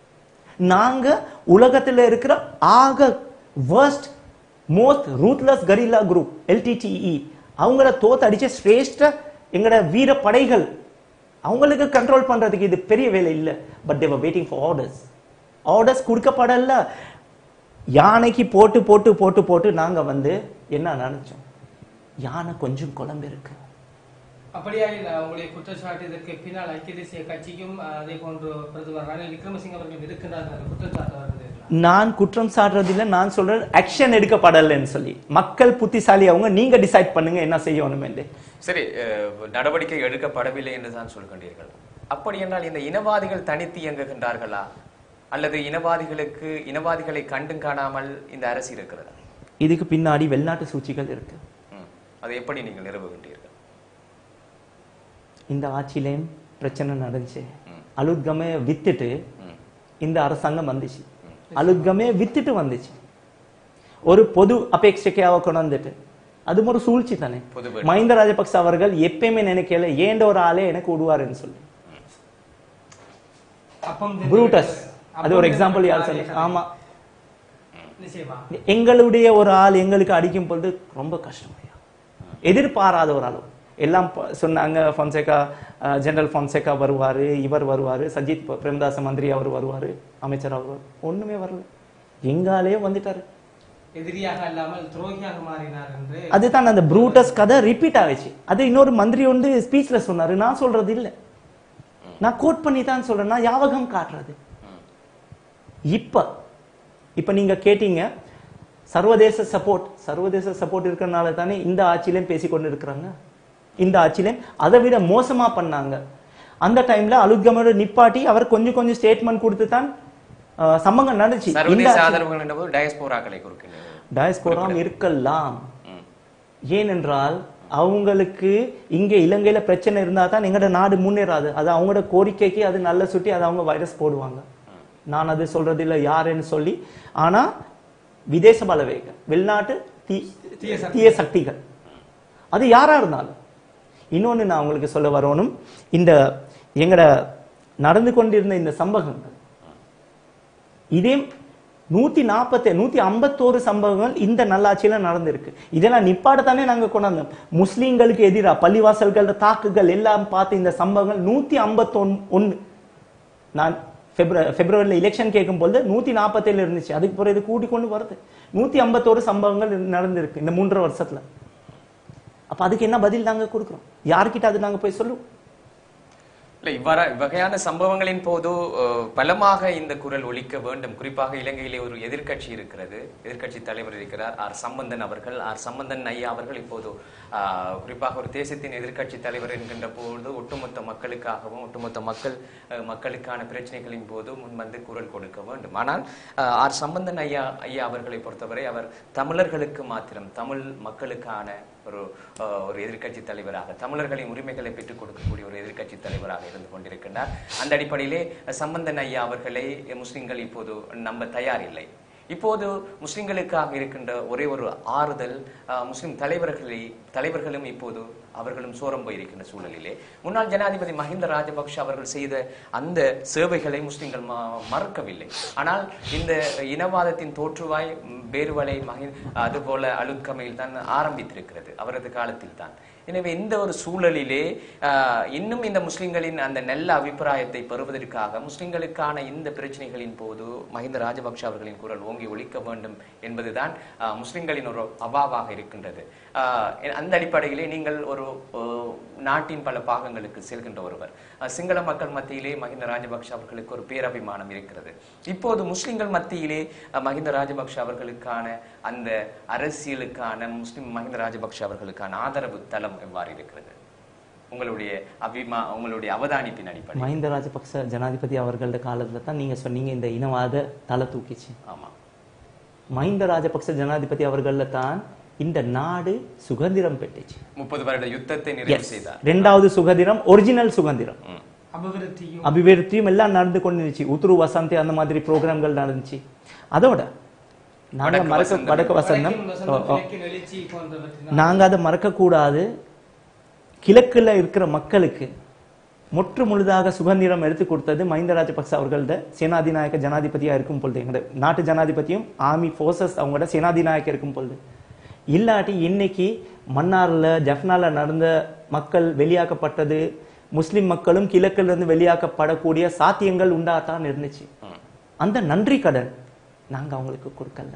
நாங்க உலகத்துல இருக்கிற ஆக worst most ruthless guerrilla group LTTE அவங்கள தோத்து அடிச்ச சிரேஷ்ட எங்கட வீர படைகள் அவங்களுக்கு கண்ட்ரோல் பண்றதுக்கு இது பெரிய வேலை இல்ல but they were waiting for orders orders கொடுக்கப்படல யானைக்கு போட்டு போட்டு போட்டு போட்டு நாங்க வந்து என்ன நினைச்சோம் யானை கொஞ்சம் குழம்பு இருக்கு அப்படியாயில் உங்களுடைய குற்றச்சாட்டு இதற்கு பின்னால் ஐக்கிய தேசிய கட்சிக்கும் அஹ், அதே போன்று பிரதமர் ரணில் விக்ரமசிங்க அவர்கள் இருக்கின்றார்கள் என்ற குற்றச்சாட்டு வருகிறது நான் குற்றம் சாட்டுறதில்ல நான் சொல்றேன் ஆக்ஷன் எடுக்கப்படலைன்னு சொல்லி மக்கள் புத்திசாலி அவங்க நீங்க டிசைட் பண்ணுங்க என்ன செய்யணும் என்று சரி அஹ், நடவடிக்கை எடுக்கப்படவில்லை என்று தான் சொல்கின்றீர்கள் அப்படி என்றால் இந்த இனவாதிகள் தனித்து இயங்குகின்றார்களா அல்லது இனவாதிகளுக்கு இனவாதிகளை கண்டும் காணாமல் இந்த அரசு இருக்கிறதா இதுக்கு பின்னாடி வெளிநாட்டு சூழ்ச்சிகள் இருக்கு ம். அதை எப்படி நீங்கள் நிறுவுகின்றீர்கள் இந்த ஆட்சியிலேயும் பிரச்சனை நடந்துச்சு அலுத்கமை வித்துட்டு இந்த அரசாங்கம் வந்துச்சு அழுகமே வித்துட்டு வந்துச்சு ஒரு பொது அபேட்சிக்கையாவை கொண்டு வந்துட்டு அது ஒரு சூழ்ச்சி தானே பொது மஹிந்த ராஜபக்ச அவர்கள் எப்பயுமே நினைக்கல ஏண்ட ஒரு ஆளே எனக்கு விடுவாருன்னு சொல்லி அப்பம் புரூட்டஸ் அது ஒரு எக்ஸாம்பிள் யார் சொல்லி ஆமா நிச்சயமா எங்களுடைய ஒரு ஆள் எங்களுக்கு அடிக்கும் பொழுது ரொம்ப கஷ்டம் ஐயா எதிர்பாராத ஒரு ஆள் எல்லாம் ப- சொன்னாங்க பொன்சேகா ஜெனரல் பொன்சேகா வருவாரு இவர் வருவாரு சஜித் ப- பிரேமதாச மந்திரி அவர் வருவாரு அமைச்சர் அவர் ஒண்ணுமே வரல எங்காலே வந்துட்டாரு எதிரியாக இல்லாமல் துரோகியாக மாறினார் என்று அதுதான் அந்த ப்ரூட்டஸ் கதை ரிப்பீட் ஆயிடுச்சு அது இன்னொரு மந்திரி வந்து ஸ்பீச்ல சொன்னாரு நான் சொல்றது இல்ல நான் கோட் பண்ணி தான் சொல்றேன் நான் யாவகம் காட்டுறது இப்ப இப்ப நீங்க கேட்டீங்க சர்வதேச சப்போர்ட் சர்வதேச சப்போர்ட் இருக்கறனால தானே இந்த ஆட்சியிலையும் பேசிக்கொண்டு இருக்கிறாங்க இந்த ஆட்சியிலையும் அதை விட மோசமா பண்ணாங்க அந்த டைம்ல அலுத்கமோட நிப்பாட்டி அவர் கொஞ்சம் கொஞ்சம் ஸ்டேட்மெண்ட் கொடுத்து தான் அஹ், சம்பவம் நடந்துச்சு இந்த சர்வதேச ஆட்சி- ஆதரவுகள் என்பது டயஸ்போராக்களை குறிக்கின்றது டயஸ்போராம் இருக்கலாம் ம். ஏனென்றால் அவங்களுக்கு இங்க இலங்கையில பிரச்சனை இருந்தா தான் எங்கட நாடு முன்னேறாது அது அவங்களோட கோரிக்கைக்கு அது நல்ல சுட்டி அது அவங்க வைரஸ் போடுவாங்க நான் அது சொல்றது இல்ல யாருன்னு சொல்லி ஆனா விதேச பலவேக வெளிநாட்டு தீ- தீய சக்தி. தீய சக்திகள் அது யாரா இருந்தாலும் இன்னொன்னு நான் உங்களுக்கு சொல்ல வரணும் இந்த எங்கட நடந்து கொண்டிருந்த இந்த சம்பவங்கள் இதே நூத்தி நாற்பத்தி நூத்தி ஐம்பத்தோரு சம்பவங்கள் இந்த நல்லாட்சியில நடந்திருக்கு இதெல்லாம் நிப்பாட்ட தானே நாங்க கொண்டாந்தோம் முஸ்லீம்களுக்கு எதிரா பள்ளிவாசல்கள் தாக்குகள் எல்லாம் பார்த்து இந்த சம்பவங்கள் நூத்தி ஐம்பத்தொன் ஒன்னு நான் பிப்ரவரி பிப்ரவரியில் எலெக்ஷன் கேட்கும்போது நூத்தி நாற்பத்தேழு இருந்துச்சு அதுக்கு பிறகு இது கூட்டி கொண்டு வருது நூத்தி ஐம்பத்தோரு சம்பவங்கள் நடந்திருக்கு இந்த மூன்றரை வருஷத்துல அப்ப அதுக்கு என்ன பதில் நாங்க கொடுக்குறோம் யார்கிட்ட அது நாங்க போய் சொல்லுவோம் இல்ல இவ்வாறு இவ்வகையான சம்பவங்களின் போது அஹ், பலமாக இந்த குரல் ஒலிக்க வேண்டும் குறிப்பாக இலங்கையிலே ஒரு எதிர்க்கட்சி இருக்கிறது எதிர்க்கட்சி தலைவர் இருக்கிறார் ஆர் சம்பந்தன் அவர்கள் ஆர் சம்பந்தன் ஐயா அவர்கள் இப்போது ஆஹ், குறிப்பாக ஒரு தேசத்தின் எதிர்க்கட்சி தலைவர் என்கின்ற போது ஒட்டுமொத்த மக்களுக்காகவும் ஒட்டுமொத்த மக்கள் அஹ், மக்களுக்கான பிரச்சனைகளின் போது முன்வந்து குரல் கொடுக்க வேண்டும் ஆனால் ஆஹ், ஆர் சம்பந்தன் ஐயா ஐயா அவர்களை பொறுத்தவரை அவர் தமிழர்களுக்கு மாத்திரம் தமிழ் மக்களுக்கான ஒரு அஹ், ஒரு எதிர்க்கட்சி தலைவராக தமிழர்களின் உரிமைகளை பெற்றுக் கொடுக்கக்கூடிய ஒரு எதிர்க்கட்சி தலைவராக இருந்து கொண்டிருக்கின்றார் அந்த அடிப்படையிலே சம்பந்தன் ஐயா அவர்களை முஸ்லிம்கள் இப்போது நம்ப தயாரில்லை இப்போது முஸ்லிம்களுக்காக இருக்கின்ற ஒரே ஒரு ஆறுதல் அஹ், முஸ்லிம் தலைவர்களை தலைவர்களும் இப்போது அவர்களும் சோரம் போயிருக்கின்ற சூழலிலே முன்னாள் ஜனாதிபதி மஹிந்த ராஜபக்ஷ அவர்கள் செய்த அந்த சேவைகளை முஸ்லிம்கள் ம- மறக்கவில்லை ஆனால் இந்த இனவாதத்தின் தோற்றுவாய் ம், பேருவலை மஹிந் அதுபோல அலுத்கமையில் தான் ஆரம்பித்திருக்கிறது அவரது காலத்தில் தான் எனவே இந்த ஒரு சூழலிலே ஆஹ், இன்னும் இந்த முஸ்லிம்களின் அந்த நல்ல அபிப்பிராயத்தை பெறுவதற்காக முஸ்லிம்களுக்கான இந்த பிரச்சனைகளின் போது மஹிந்த ராஜபக்ஷ அவர்களின் குரல் ஓங்கி ஒலிக்க வேண்டும் என்பதுதான் ஆஹ், முஸ்லிம்களின் ஒரு அவாவாக இருக்கின்றது ஆஹ், அந்த அடிப்படையிலே நீங்கள் ஒரு ஆஹ், நாட்டின் பல பாகங்களுக்கு செல்கின்ற ஒருவர் ஆஹ், சிங்கள மக்கள் மத்தியிலே மஹிந்த ராஜபக்ஷ அவர்களுக்கு ஒரு பேரபிமானம் இருக்கிறது இப்போது முஸ்லிம்கள் மத்தியிலே அஹ், மஹிந்த ராஜபக்ஷ அவர்களுக்கான அந்த அரசியலுக்கான முஸ்லிம் மஹிந்த ராஜபக்ஷ அவர்களுக்கான ஆதரவு தளம் எவ்வாறு இருக்கிறது உங்களுடைய அபிமா உங்களுடைய அவதானிப்பின் அடிப்படை மஹிந்த ராஜபக்ச ஜனாதிபதி அவர்களோட காலத்துல தான் நீங்க சொன்னீங்க இந்த இனவாத தலை தூக்கிச்சு ஆமா மஹிந்த ராஜபக்ச ஜனாதிபதி அவர்கள்ல தான் இந்த நாடு சுதந்திரம் பெற்றுச்சு முப்பது வருட யுத்தத்தை நிறைவு செய்தார் ரெண்டாவது சுதந்திரம் ஒரிஜினல் சுதந்திரம் ம். அபிவிருத்தியும் அபிவிருத்தியும் எல்லாம் நடந்து கொண்டிருந்துச்சு உத்துரு வசந்தி அந்த மாதிரி ப்ரோக்ராம்கள் நடந்துச்சு அதோட நாங்க வடக்கு மறக்க வசந்தம். வடக்கு வசந்தம் வடக்கின் ஓ, வசந்தம், ஓ. கிழக்கின் எழுச்சி போன்றவற்றினால் நாங்க அதை மறக்க கூடாது கிழக்குல இருக்கிற மக்களுக்கு முற்று முழுதாக சுதந்திரம் எடுத்து கொடுத்தது மஹிந்த ராஜபக்ச அவர்களோட சேனாதிநாயக ஜனாதிபதியா இருக்கும் பொழுது எங்களோட நாட்டு ஜனாதிபதியும் ஆர்மி ஃபோர்ஸஸ் அவங்களோட சேனாதிநாயக இருக்கும் பொழுது இல்லாட்டி இன்னைக்கு மன்னார்ல ஜஃப்னால நடந்த மக்கள் வெளியாக்கப்பட்டது முஸ்லிம் மக்களும் கிழக்குல இருந்து வெளியாக்கப்படக்கூடிய சாத்தியங்கள் உண்டாதான் இருந்துச்சு அந்த நன்றி கடன் நாங்க அவங்களுக்கு கொடுக்கல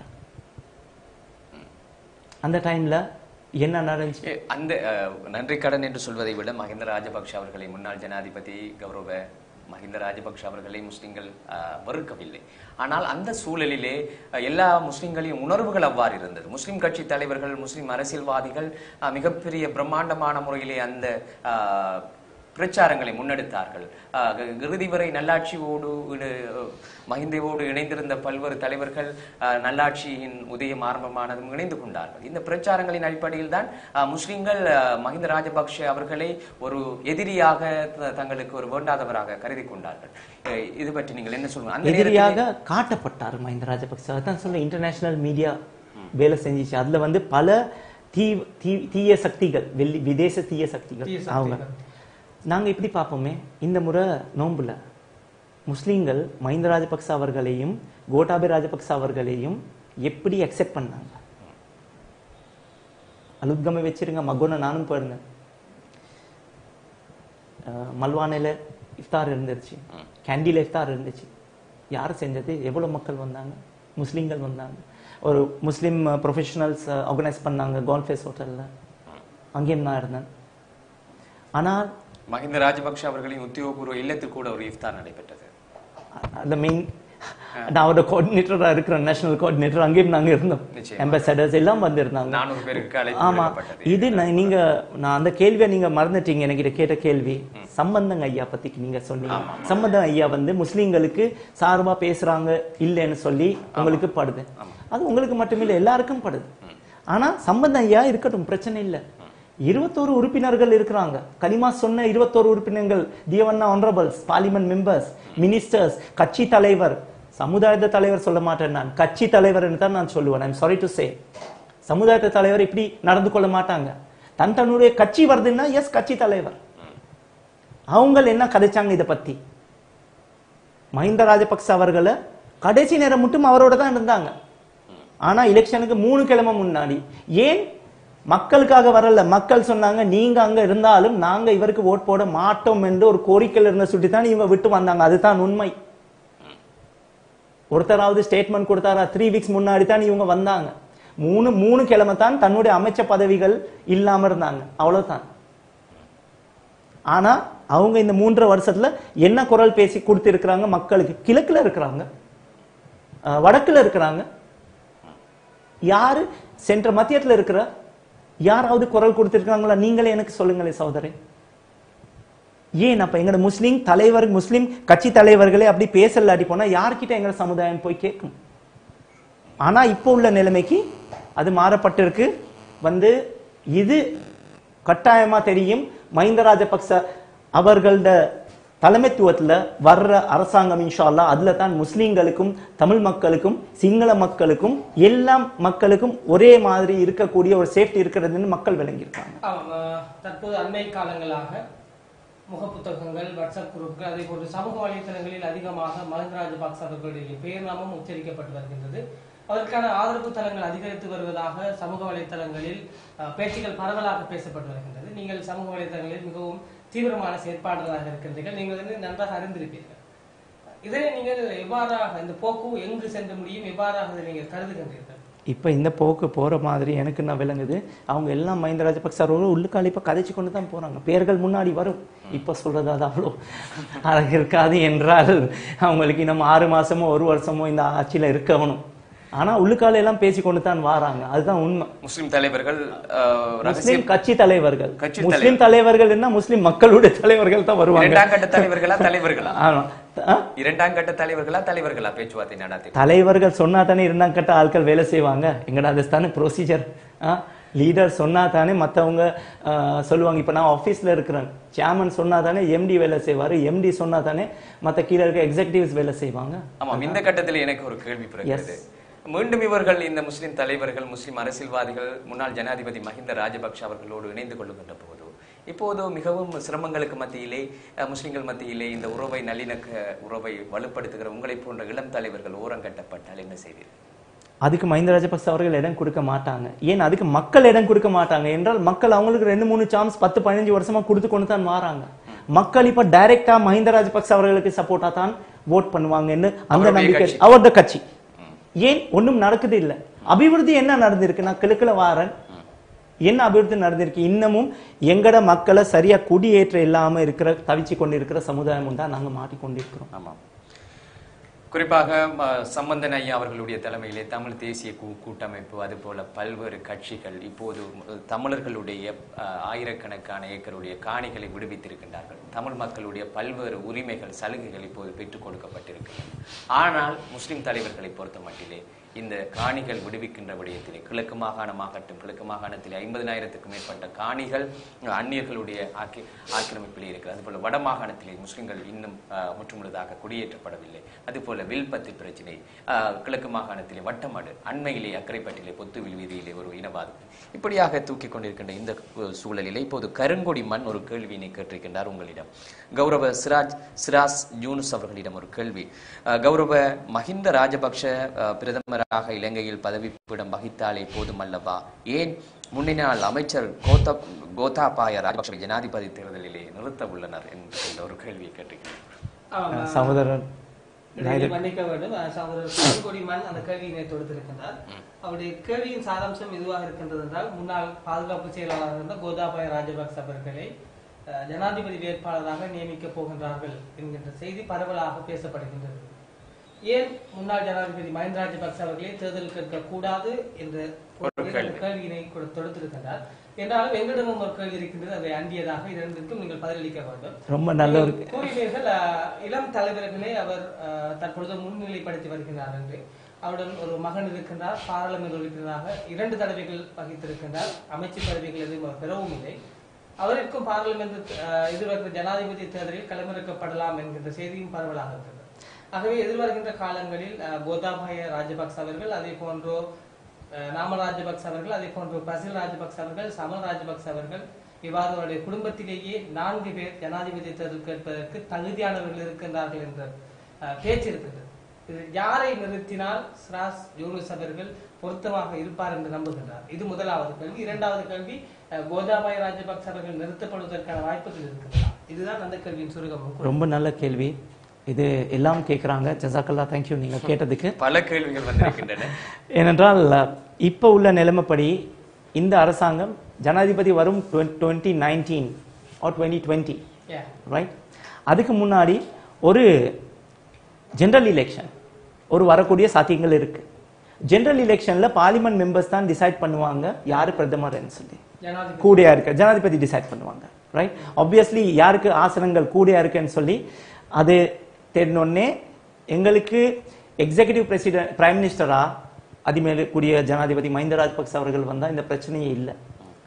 அந்த டைம்ல என்ன நடந்துச்சு ஏ, அந்த அஹ், நன்றி கடன் என்று சொல்வதை விட மஹிந்த ராஜபக்ஷ அவர்களை முன்னாள் ஜனாதிபதி கௌரவ மஹிந்த ராஜபக்ஷ அவர்களை முஸ்லிம்கள் அஹ், வெறுக்கவில்லை ஆனால் அந்த சூழலிலே அஹ், எல்லா முஸ்லிம்களின் உணர்வுகள் அவ்வாறு இருந்தது முஸ்லிம் கட்சி தலைவர்கள் முஸ்லிம் அரசியல்வாதிகள் அஹ், மிகப்பெரிய பிரம்மாண்டமான முறையிலே அந்த அஹ், பிரச்சாரங்களை முன்னெடுத்தார்கள் ஆஹ் இறுதி வரை நல்லாட்சியோடு இடு- மஹிந்தவோடு இணைந்திருந்த பல்வேறு தலைவர்கள் ஆஹ் நல்லாட்சியின் உதயம் ஆரம்பமானதும் இணைந்து கொண்டார்கள் இந்த பிரச்சாரங்களின் அடிப்படையில் தான் ஆஹ் முஸ்லிம்கள் ஆஹ் மஹிந்த ராஜபக்ஷ அவர்களை ஒரு எதிரியாக த- தங்களுக்கு ஒரு வேண்டாதவராக கருதி கொண்டார்கள் அஹ் இது பற்றி நீங்கள் என்ன சொல்லுங்க அந்த நேரத்தில் எதிரியாக காட்டப்பட்டார் மஹிந்த ராஜபக்ச அதான் சொல்ல இன்டர்நேஷனல் மீடியா வேலை செஞ்சிச்சு அதுல வந்து பல தீ தீ- தீய சக்திகள் வெள்ளி விதேச தீய சக்திகள் தீய சக்திகள். அவங்க நாங்க எப்படி பார்ப்போமே இந்த முறை நோன்புல முஸ்லீம்கள் மஹிந்த ராஜபக்ச அவர்களையும் கோட்டாபே ராஜபக்ச அவர்களையும் எப்படி அக்செப்ட் பண்ணாங்க அலுத்கமை வச்சிருங்க மகோன நானும் போயிருந்தேன் அஹ் மல்வானையில இஃப்தார் இருந்துச்சு கேண்டில இஃப்தார் இருந்துச்சு யார் செஞ்சது எவ்வளவு மக்கள் வந்தாங்க முஸ்லீம்கள் வந்தாங்க ஒரு முஸ்லீம் ப்ரொஃபஷனல்ஸ் ஆர்கனைஸ் பண்ணாங்க கோல்ஃபேஸ் ஹோட்டல்ல அங்கேயும் நான் இருந்தேன் ஆனால் மஹிந்த ராஜபக்ஷ அவர்களின் உத்தியோகபூர்வ இல்லத்தில் கூட ஒரு இஃப்தார் நடைபெற்றது அந்த மெயின் நான் அவரோட கோஆர்டினேட்டரா இருக்கிற நேஷனல் கோஆர்டினேட்டர் அங்கேயும் நாங்க இருந்தோம் நிச்சயமா. அம்பாசடர்ஸ் எல்லாம் வந்திருந்தாங்க நானூறு பேருக்கு அழைப்பு ஆமா விடுக்கப்பட்டது. இது நான் நீங்க நான் அந்த கேள்வியை நீங்க மறந்துட்டீங்க எனக்கு கேட்ட கேள்வி சம்பந்தங்க ஐயா பத்தி நீங்க சொன்னீங்க சம்பந்தம் ஐயா வந்து முஸ்லீம்களுக்கு சார்பா பேசுறாங்க இல்லைன்னு சொல்லி உங்களுக்கு படுது அது உங்களுக்கு மட்டுமில்லை எல்லாருக்கும் படுது ஆனா சம்பந்தம் ஐயா இருக்கட்டும் பிரச்சனை இல்ல இருபத்தோரு உறுப்பினர்கள் இருக்கிறாங்க கலிமா சொன்ன இருபத்தோரு உறுப்பினர்கள் Diyawanna honourables parliament members ministers கட்சி தலைவர் சமுதாயத்த தலைவர் சொல்ல மாட்டேன் நான் கட்சி தலைவர்னு தான் நான் சொல்லுவேன் ஐம் சாரி டு சே சமுதாயத்த தலைவர் இப்படி நடந்து கொள்ள மாட்டாங்க தன் தன்னுடைய கட்சி வருதுன்னா எஸ் கட்சி தலைவர் அவங்க என்ன கதைச்சாங்க இத பத்தி மஹிந்த ராஜபக்ச அவர்களை கடைசி நேரம் மட்டும் அவரோட தான் இருந்தாங்க ஆனா எலெக்ஷனுக்கு மூணு கிழமை முன்னாடி ஏன் மக்களுக்காக வரல மக்கள் சொன்னாங்க நீங்க அங்க இருந்தாலும் நாங்க இவருக்கு ஓட் போட மாட்டோம் என்று ஒரு கோரிக்கையில் இருந்த சுட்டி தான் இவங்க விட்டு வந்தாங்க அதுதான் உண்மை ஒருத்தராவது ஸ்டேட்மெண்ட் கொடுத்தாரா த்ரீ வீக்ஸ் முன்னாடி தான் இவங்க வந்தாங்க மூணு மூணு கிழமை தான் தன்னுடைய அமைச்ச பதவிகள் இல்லாம இருந்தாங்க அவ்வளவுதான் ஆனா அவங்க இந்த மூன்றரை வருஷத்துல என்ன குரல் பேசி கொடுத்திருக்கிறாங்க மக்களுக்கு கிழக்குல இருக்கிறாங்க அஹ், வடக்குல இருக்கிறாங்க யாரு சென்ற மத்தியத்துல இருக்கிற யாராவது குரல் கொடுத்திருக்காங்களா நீங்களே எனக்கு சொல்லுங்களேன் சகோதரி ஏன் அப்ப எங்கட முஸ்லீம் தலைவர் முஸ்லீம் கட்சி தலைவர்களே அப்படி பேசலாடி போனா யார்கிட்ட எங்க சமுதாயம் போய் கேட்கும் ஆனா இப்போ உள்ள நிலைமைக்கு அது மாறப்பட்டிருக்கு வந்து இது கட்டாயமா தெரியும் மஹிந்த ராஜபக்ச அவர்களோட தலைமைத்துவத்துல வர்ற அரசாங்கம் இன்ஷா அல்லாஹ் அதுல தான் முஸ்லீம்களுக்கும் தமிழ் மக்களுக்கும் சிங்கள மக்களுக்கும் எல்லா மக்களுக்கும் ஒரே மாதிரி இருக்கக்கூடிய ஒரு சேஃப்டி இருக்கிறதுன்னு மக்கள் விளங்கியிருக்காங்க ஆமாம் அஹ், தற்போது அண்மை காலங்களாக முகப்புத்தகங்கள் வாட்ஸ்அப் குரூப்கள் அதே போன்று சமூக வலைத்தளங்களில் அதிகமாக மஹிந்த ராஜபக்ச அவர்களுடைய பெயர் நாமம் உச்சரிக்கப்பட்டு வருகின்றது அதற்கான ஆதரவு தளங்கள் அதிகரித்து வருவதாக சமூக வலைத்தளங்களில் அஹ், பேச்சுகள் பரவலாக பேசப்பட்டு வருகின்றது நீங்கள் சமூக வலைத்தளங்களில் மிகவும் தீவிரமான செயற்பாடுகளாக இருக்கின்றீர்கள் நீங்கள் வந்து நன்றாக அறிந்திருப்பீர்கள் இதனை நீங்கள் எவ்வாறாக இந்த போக்கு எங்கு சென்று முடியும் எவ்வாறாக இதை நீங்கள் கருதுகின்றீர்கள் இப்ப இந்த போக்கு போற மாதிரி எனக்கு நான் விளங்குது அவங்க எல்லாம் மஹிந்த ராஜபக்ச அவர்களும் உள்ளுக்கால இப்ப கதைச்சு கொண்டு தான் போறாங்க பேர்கள் முன்னாடி வரும் இப்ப சொல்றது அது அவ்வளோ அழகு இருக்காது என்றால் அவங்களுக்கு இன்னும் ஆறு மாசமோ ஒரு வருஷமோ இந்த ஆட்சியில இருக்கணும் ஆனா உள்ளுக்கால எல்லாம் பேசி கொண்டு தான் வராங்க அதுதான் உண்மை முஸ்லிம் தலைவர்கள் அஹ், ரகசிய முஸ்லிம் கட்சி தலைவர்கள் கட்சி முஸ்லிம் தலைவர்கள் என்ன முஸ்லிம் மக்களுடைய தலைவர்கள் தான் வருவாங்க இரண்டாம் கட்ட தலைவர்களா தலைவர்களா ஆமா ஆ? இரண்டாம் கட்ட தலைவர்களா தலைவர்களா பேச்சுவார்த்தை நடத்தி தலைவர்கள் சொன்னா தானே இரண்டாம் கட்ட ஆட்கள் வேலை செய்வாங்க எங்கடா அது தானே ப்ரொசீஜர் லீடர் சொன்னா தானே மற்றவங்க சொல்லுவாங்க இப்போ நான் ஆஃபீஸில் இருக்கிறேன் சேர்மன் சொன்னா தானே எம்டி வேலை செய்வாரு எம்டி சொன்னா தானே மற்ற கீழே இருக்க எக்ஸிகட்டிவ்ஸ் வேலை செய்வாங்க ஆமாம் இந்த கட்டத்தில் எனக்கு ஒரு கேள்வி பிறகுது மீண்டும் இவர்கள் இந்த முஸ்லிம் தலைவர்கள் முஸ்லிம் அரசியல்வாதிகள் முன்னாள் ஜனாதிபதி மஹிந்த ராஜபக்ஷ அவர்களோடு இணைந்து கொள்ளுகின்ற போது இப்போது மிகவும் சிரமங்களுக்கு மத்தியிலே அஹ், முஸ்லிம்கள் மத்தியிலே இந்த உறவை நல்லிணக்க உறவை வலுப்படுத்துகிற உங்களை போன்ற இளம் தலைவர்கள் ஓரங்கட்டப்பட்டால் என்ன செய்வீர்கள் அதுக்கு மஹிந்த ராஜபக்ச அவர்கள் இடம் கொடுக்க மாட்டாங்க ஏன் அதுக்கு மக்கள் இடம் கொடுக்க மாட்டாங்க என்றால் மக்கள் அவங்களுக்கு ரெண்டு மூணு சான்ஸ் பத்து பதினஞ்சு வருஷமா கொடுத்து கொண்டு தான் வராங்க மக்கள் இப்ப டைரக்டா மஹிந்த ராஜபக்ச அவர்களுக்கு சப்போர்ட்டா தான் ஓட் பண்ணுவாங்கன்னு அந்த அவருடைய நம்பிக்கை கட்சி. அவரோட கட்சி ஏன் ஒண்ணும் நடக்குது இல்ல அபிவிருத்தி என்ன நடந்திருக்கு நான் கிழக்குல வாரன் என்ன அபிவிருத்தி நடந்திருக்கு இன்னமும் எங்கட மக்களை சரியா குடியேற்ற இல்லாம இருக்கிற தவிச்சு கொண்டிருக்கிற சமுதாயம் தான் நாங்க மாட்டிக்கொண்டிருக்கிறோம் ஆமாம் குறிப்பாக ம, சம்பந்தன் ஐயா அவர்களுடைய தலைமையிலே தமிழ் தேசிய கூ- கூட்டமைப்பு அதுபோல பல்வேறு கட்சிகள் இப்போது ம, தமிழர்களுடைய அ, ஆயிரக்கணக்கான ஏக்கருடைய காணிகளை விடுவித்திருக்கின்றார்கள் தமிழ் மக்களுடைய பல்வேறு உரிமைகள் சலுகைகள் இப்போது பெற்றுக் கொடுக்கப்பட்டிருக்கின்றன ஆனால் முஸ்லிம் தலைவர்களை பொறுத்த மட்டிலே இந்த காணிகள் விடுவிக்கின்ற விடயத்திலே கிழக்கு மாகாணமாகட்டும் கிழக்கு மாகாணத்திலே ஐம்பதினாயிரத்துக்கும் மேற்பட்ட காணிகள் அந்நியர்களுடைய ஆக்கி ஆக்கிரமிப்பிலே இருக்கிறது அதுபோல வட மாகாணத்திலே முஸ்லிம்கள் இன்னும் அஹ், முற்றுமுழுதாக குடியேற்றப்படவில்லை அதுபோல வில்பத்து பிரச்சினை அஹ், கிழக்கு மாகாணத்திலே வட்டமடு அண்மையிலே அக்கரைப்பட்டிலே பொத்துவில் வீதியிலே ஒரு இனவாதம் இப்படியாக தூக்கி கொண்டிருக்கின்ற இந்த அஹ், சூழலிலே இப்போது கருங்கொடி மண் ஒரு கேள்வியினை கேட்டிருக்கின்றார் உங்களிடம் கௌரவ சிராஜ் சிராஸ் யூனுஸ் அவர்களிடம் ஒரு கேள்வி அஹ், கௌரவ மஹிந்த ராஜபக்ஷ அஹ், பிரதமராக இலங்கையில் பதவிப்பீடம் வகித்தாலே போதுமல்லவா ஏன் முன்னாள் அமைச்சர் கோத்த கோத்தாபாய ராஜபக்ஷ ஜனாதிபதி தேர்தலிலே நிறுத்த உள்ளனர் என்ற ஒரு கேள்வியை கேட்டிருக்கிறேன் ஆமாம். சகோதரன் இதை மன்னிக்க வேண்டும் அஹ் சகோதரர் கருங்கொடி மண் அந்த கேள்வியினை தொடுத்திருக்கின்றார் அவருடைய கேள்வியின் சாராம்சம் எதுவாக இருக்கின்றது என்றால் முன்னாள் பாதுகாப்பு செயலாளர் இருந்த கோதாபாய ராஜபக்ச அவர்களை அஹ், ஜனாதிபதி வேட்பாளராக நியமிக்கப் போகின்றார்கள் என்கின்ற செய்தி பரவலாக பேசப்படுகின்றது ஏன் முன்னாள் ஜனாதிபதி மஹிந்த ராஜபக்ச அவர்களே தேர்தல் கேட்க கூடாது என்ற ஒரு கேள்வியினை கொடு- தொடுத்திருக்கின்றார் என்றாலும் எங்களிடமும் ஒரு கேள்வி இருக்கின்றது அதை அண்டியதாக இரண்டிற்கும் நீங்கள் பதிலளிக்க வேண்டும் ரொம்ப நல்ல ஒரு நீங்கள் கூறினீர்கள் அஹ், இளம் தலைவர்களே அவர் அஹ், தற்பொழுது முன்னிலைப்படுத்தி வருகிறார் என்று அவருடன் ஒரு மகன் இருக்கின்றார் பாராளுமன்ற உறுப்பினராக இரண்டு தடவைகள் வகித்திருக்கின்றார் அமைச்சு பதவிகள் எதுவும் அவர் பெறவும் இல்லை அவருக்கும் பாராளுமன்ற அஹ், எதிர்வருகிற ஜனாதிபதி தேர்தலில் களமிறக்கப்படலாம் என்கின்ற செய்தியும் பரவலாக இருக்கிறது ஆகவே எதிர்வருகின்ற காலங்களில் அஹ், கோத்தாபாய ராஜபக்ச அவர்கள் அதே போன்றோ அஹ், நாமல் ராஜபக்ச அவர்கள் அதே போன்று பசில் ராஜபக்ச அவர்கள் சமல் ராஜபக்ச அவர்கள் இவ்வாறு அவருடைய குடும்பத்திலேயே நான்கு பேர் ஜனாதிபதி தேர்தல் கேட்பதற்கு தகுதியானவர்கள் இருக்கின்றார்கள் என்ற அஹ், பேச்சு இருக்கிறது இது யாரை நிறுத்தினால் ஸ்ராஸ் யூனுஸ் அவர்கள் பொருத்தமாக இருப்பார் என்று நம்புகின்றார் இது முதலாவது கேள்வி இரண்டாவது கேள்வி அஹ், கோதாபாய ராஜபக்ச அவர்கள் நிறுத்தப்படுவதற்கான வாய்ப்புகள் இருக்கின்றன இதுதான் அந்த கேள்வியின் சுருக்கம் ரொம்ப நல்ல கேள்வி இது எல்லாம் கேட்குறாங்க ஜசாக்கல்லா தேங்க்யூ நீங்க கேட்டதுக்கு பல கேள்விகள் வந்திருக்கின்றன ஏனென்றால் இப்போ உள்ள நிலைமைப்படி இந்த அரசாங்கம் ஜனாதிபதி வரும் twenty nineteen or twenty twenty Yeah. Right அதுக்கு முன்னாடி ஒரு ஜெனரல் எலெக்ஷன் ஒரு வரக்கூடிய சாத்தியங்கள் இருக்கு ஜெனரல் எலெக்ஷன்ல பார்லிமெண்ட் மெம்பர்ஸ் தான் டிசைட் பண்ணுவாங்க யாரு பிரதமர்னு சொல்லி ஜனாதிபதி கூடியா இருக்கு ஜனாதிபதி டிசைட் பண்ணுவாங்க ரைட் ஆப்வியஸ்லி யாருக்கு ஆசனங்கள் கூடியா இருக்குன்னு சொல்லி அது தெரிஞ்சோடனே எங்களுக்கு எக்ஸிகிட்டிவ் பிரசிடென்ட் பிரைம் மினிஸ்டரா அதிமேல கூடிய ஜனாதிபதி மஹிந்த ராஜபக்ச அவர்கள் வந்தா இந்த பிரச்சனையே இல்லை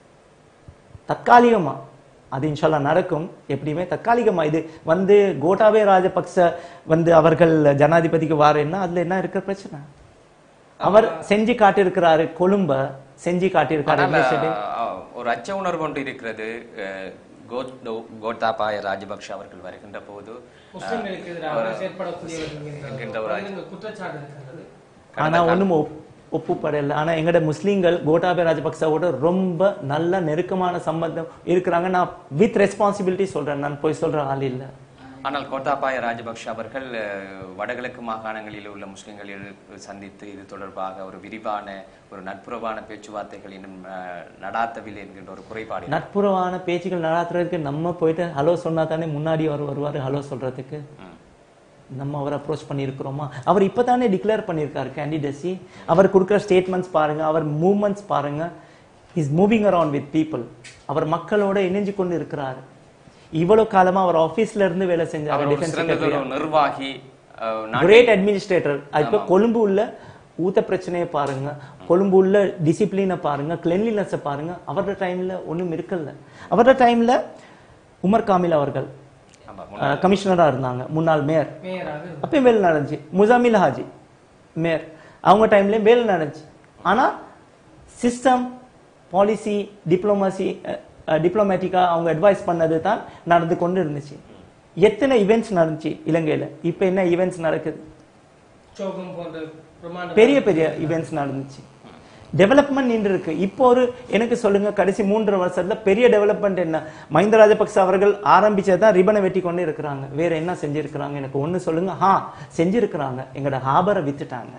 தற்காலிகமா அது இன்ஷால்லா நடக்கும் எப்படியுமே தற்காலிகமா இது வந்து கோட்டாபே ராஜபக்ச வந்து அவர்கள் ஜனாதிபதிக்கு வாரேன்னா அதுல என்ன இருக்கிற பிரச்சனை அவர் செஞ்சு காட்டியிருக்கிறாரு கொழும்ப செஞ்சு காட்டியிருக்காரு ஆனால், எப்படி அஹ், ஒரு அச்ச உணர்வு ஒன்று இருக்கிறது அஹ், கோ- கோத்தாபாய ராஜபக்ஷ அவர்கள் வருகின்ற போது முஸ்லிம்களுக்கு எதிராக செயற்படக்கூடியவர்கள் என்கின்ற ஒரு என்கின்ற குற்றச்சாட்டு இருக்கின்றது ஆனா ஒண்ணும் ஒப்- ஒப்புப்படல ஆனா எங்கட முஸ்லீம்கள் கோட்டாபய ராஜபக்சவோட ரொம்ப நல்ல நெருக்கமான சம்பந்தம் இருக்கிறாங்க நான் வித் ரெஸ்பான்சிபிலிட்டி சொல்றேன் நான் போய் சொல்ற ஆள் இல்ல ஆனால் கோத்தாபாய ராஜபக்ஷ அவர்கள் அஹ், வடகிழக்கு மாகாணங்களில் உள்ள முஸ்லிம்களில் சந்தித்து இது தொடர்பாக ஒரு விரிவான ஒரு நட்புறவான பேச்சுவார்த்தைகள் இன்னும் அஹ், நடாத்தவில்லை என்கின்ற ஒரு குறைபாடு இருக்கிறது. நட்புறவான பேச்சுகள் நடத்துறதுக்கு நம்ம போயிட்டு ஹலோ சொன்னா தானே முன்னாடி அவர் வருவாரு ஹலோ சொல்றதுக்கு ம். நம்ம அவர் அப்ரோச் பண்ணியிருக்கிறோமா அவர் இப்பதானே டிக்ளேர் பண்ணியிருக்காரு கேண்டிடேசி அவர் கொடுக்குற ஸ்டேட்மெண்ட்ஸ் பாருங்க அவர் மூவ்மெண்ட்ஸ் பாருங்க is moving around with people அவர் மக்களோட இணைஞ்சு கொண்டு இருக்கிறாரு இவ்வளவு காலமா அவர் ஆபீஸ்ல இருந்து வேலை அவர் செஞ்சாரு ஒரு டிஃபென்ஸ் சிறந்ததொரு நிர்வாகி அஹ், நாட்டை- கிரேட் அட்மினிஸ்ட்ரேட்டர் இப்ப கொழும்பு உள்ள ஊத்த பிரச்சனையை பாருங்க கொழும்பு உள்ள டிசிப்ளினை பாருங்க கிளென்லினஸை பாருங்க அவரோட டைம்ல ஒண்ணும் இருக்கல அவரோட டைம்ல உமர் காமில் அவர்கள் ஆமா, கமிஷனரா இருந்தாங்க முன்னாள் மேயர் மேயராக இருந்தார். அப்பயும் வேலை நடந்துச்சு முசாமில் ஹாஜி மேயர் அவங்க டைம்லயும் வேலை நடந்துச்சு ஆனா சிஸ்டம் பாலிசி டிப்ளமசி டிப்ளமேட்டிக்கா அவங்க அட்வைஸ் பண்ணது தான் நடந்து கொண்டு இருந்துச்சு எத்தனை ஈவெண்ட்ஸ் நடந்துச்சு இலங்கையில இப்ப என்ன ஈவெண்ட்ஸ் நடக்குது சோகம் போன்ற பிரமாண்ட பெரிய பெரிய ஈவெண்ட்ஸ் நடந்துச்சு டெவலப்மெண்ட் நின்று இருக்கு இப்போ ஒரு எனக்கு சொல்லுங்க கடைசி மூன்று வருஷத்துல பெரிய டெவலப்மெண்ட் என்ன மஹிந்த ராஜபக்ச அவர்கள் ஆரம்பிச்சதான் ரிபனை வெட்டி கொண்டு இருக்கிறாங்க வேற என்ன செஞ்சிருக்கிறாங்க எனக்கு ஒண்ணு சொல்லுங்க ஹா செஞ்சிருக்கிறாங்க எங்களோட ஹாபரை வித்துட்டாங்க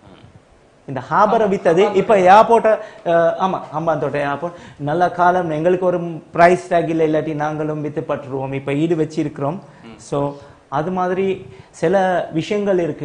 இந்த ஹாபரை வித்தது இப்ப ஏர்போர்ட்டை ஆமா அம்பாந்தோட்டை ஏர்போர்ட் நல்ல காலம் எங்களுக்கு ஒரு பிரைஸ் டேக் இல்லை இல்லாட்டி நாங்களும் வித்து பட்டுருவோம் இப்ப ஈடு வச்சிருக்கிறோம் சோ அது மாதிரி சில விஷயங்கள் இருக்கு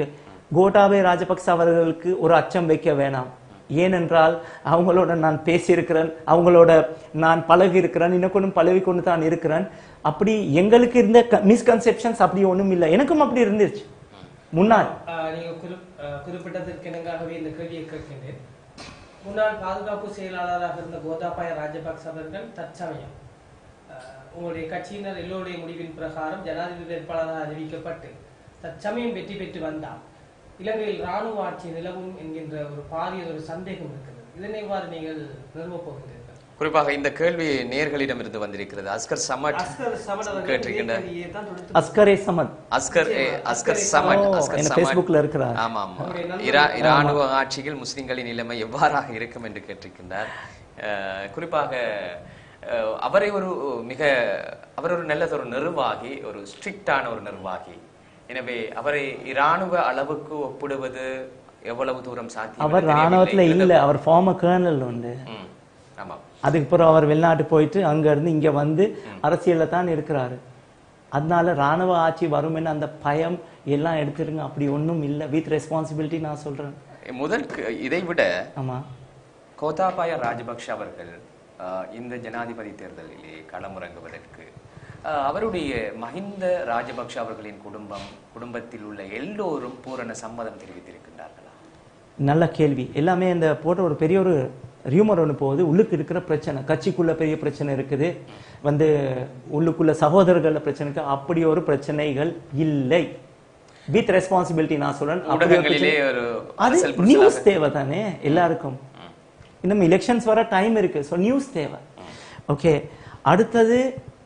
கோட்டாபய ராஜபக்ச அவர்களுக்கு ஒரு அச்சம் வைக்க வேணாம் ஏனென்றால் அவங்களோட நான் பேசியிருக்கிறேன் அவங்களோட நான் பழகி இருக்கிறேன் இன்னும் பழகி கொண்டு தான் இருக்கிறேன் அப்படி எங்களுக்கு இருந்த மிஸ்கன்செப்ஷன்ஸ் அப்படி ஒண்ணும் இல்லை எனக்கும் அப்படி இருந்துச்சு முன்னாள் ஆஹ் நீங்க குறி- ஆஹ் குறிப்பிட்டதற்கு இணங்காகவே இந்த கேள்வியை கேட்கின்றேன் முன்னாள் பாதுகாப்பு செயலாளராக இருந்த கோதாபாய ராஜபக்ச அவர்கள் தற்சமயம் ஆஹ் உங்களுடைய கட்சியினர் எல்லோருடைய முடிவின் பிரகாரம் ஜனாதிபதி வேட்பாளராக அறிவிக்கப்பட்டு தற்சமயம் வெற்றி பெற்று வந்தார் இலங்கையில் ராணுவ ஆட்சி நிலவும் என்கின்ற ஒரு பாரிய ஒரு சந்தேகம் இருக்கிறது இதனை எவ்வாறு நீங்கள் நிறுவப் போகின்றீர்கள் குறிப்பாக இந்த கேள்வி நேர்களிடமிருந்து வந்திருக்கிறது அஸ்கர் சமட் அஸ்கர் சமன் அவர்கள் கேட்டிருக்கின்ற நேற்றையே தான் தொடுத்து அஸ்கரே சமத் அஸ்கர் ஏ, அஸ்கர் சமட் ஓ, அஸ்கர் என்ன சமட் Facebookல இருக்கிறார். ஆமா ஆமா இரா- இராணுவ ஆட்சியில் முஸ்லிம்களின் நிலைமை எவ்வாறாக இருக்கும் என்று கேட்டிருக்கின்றார் அஹ், குறிப்பாக அஹ், அவரை ஒரு மிக அவர் ஒரு நல்லதொரு நிர்வாகி ஒரு ஸ்ட்ரிக்டான ஒரு நிர்வாகி எனவே அவரை இராணுவ அளவுக்கு ஒப்பிடுவது எவ்வளவு தூரம் சாத்தியம் அவர் என்று தெரியவில்லை. ராணுவத்துல இல்ல அவர் ஃபார்மர் கேர்னல் உண்டு ம், ஆமாம் அதுக்கப்புறம் அவர் வெளிநாட்டு போயிட்டு அங்க இருந்து இங்க வந்து அரசியல்ல தான் இருக்கிறாரு அதனால ராணுவ ஆட்சி வரும்னு அந்த பயம் எல்லாம் எடுத்துருங்க அப்படி ஒண்ணும் இல்ல வித் ரெஸ்பான்சிபிலிட்டி நான் சொல்றேன் முதல் க- இதை விட ஆமா கோத்தாபாய ராஜபக்ஷ அவர்கள் அஹ், இந்த ஜனாதிபதி தேர்தலிலே களமிறங்குவதற்கு அஹ், அவருடைய மஹிந்த ராஜபக்ஷ அவர்களின் குடும்பம் குடும்பத்தில் உள்ள எல்லோரும் பூரண சம்மதம் தெரிவித்திருக்கின்றார்களா நல்ல கேள்வி எல்லாமே இந்த போட்ட ஒரு பெரிய ஒரு ரியூமர் ஒன்று போகுது உள்ளுக்கு இருக்கிற பிரச்சனை கட்சிக்குள்ள பெரிய பிரச்சனை இருக்குது வந்து உள்ளுக்குள்ள சகோதரர்கள பிரச்சனை இருக்கு அப்படி ஒரு பிரச்சனைகள் இல்லை வித் ரெஸ்பான்சிபிலிட்டி நான் சொல்றேன் அப்படி ஒரு ஊடகங்களிலே பிரச்சனை- ஒரு அது அரசியல் புரிதலாக- நியூஸ் தேவை தானே எல்லாருக்கும் இன்னும் எலெக்ஷன்ஸ் வர டைம் இருக்கு ஸோ நியூஸ் தேவை ஓகே அடுத்தது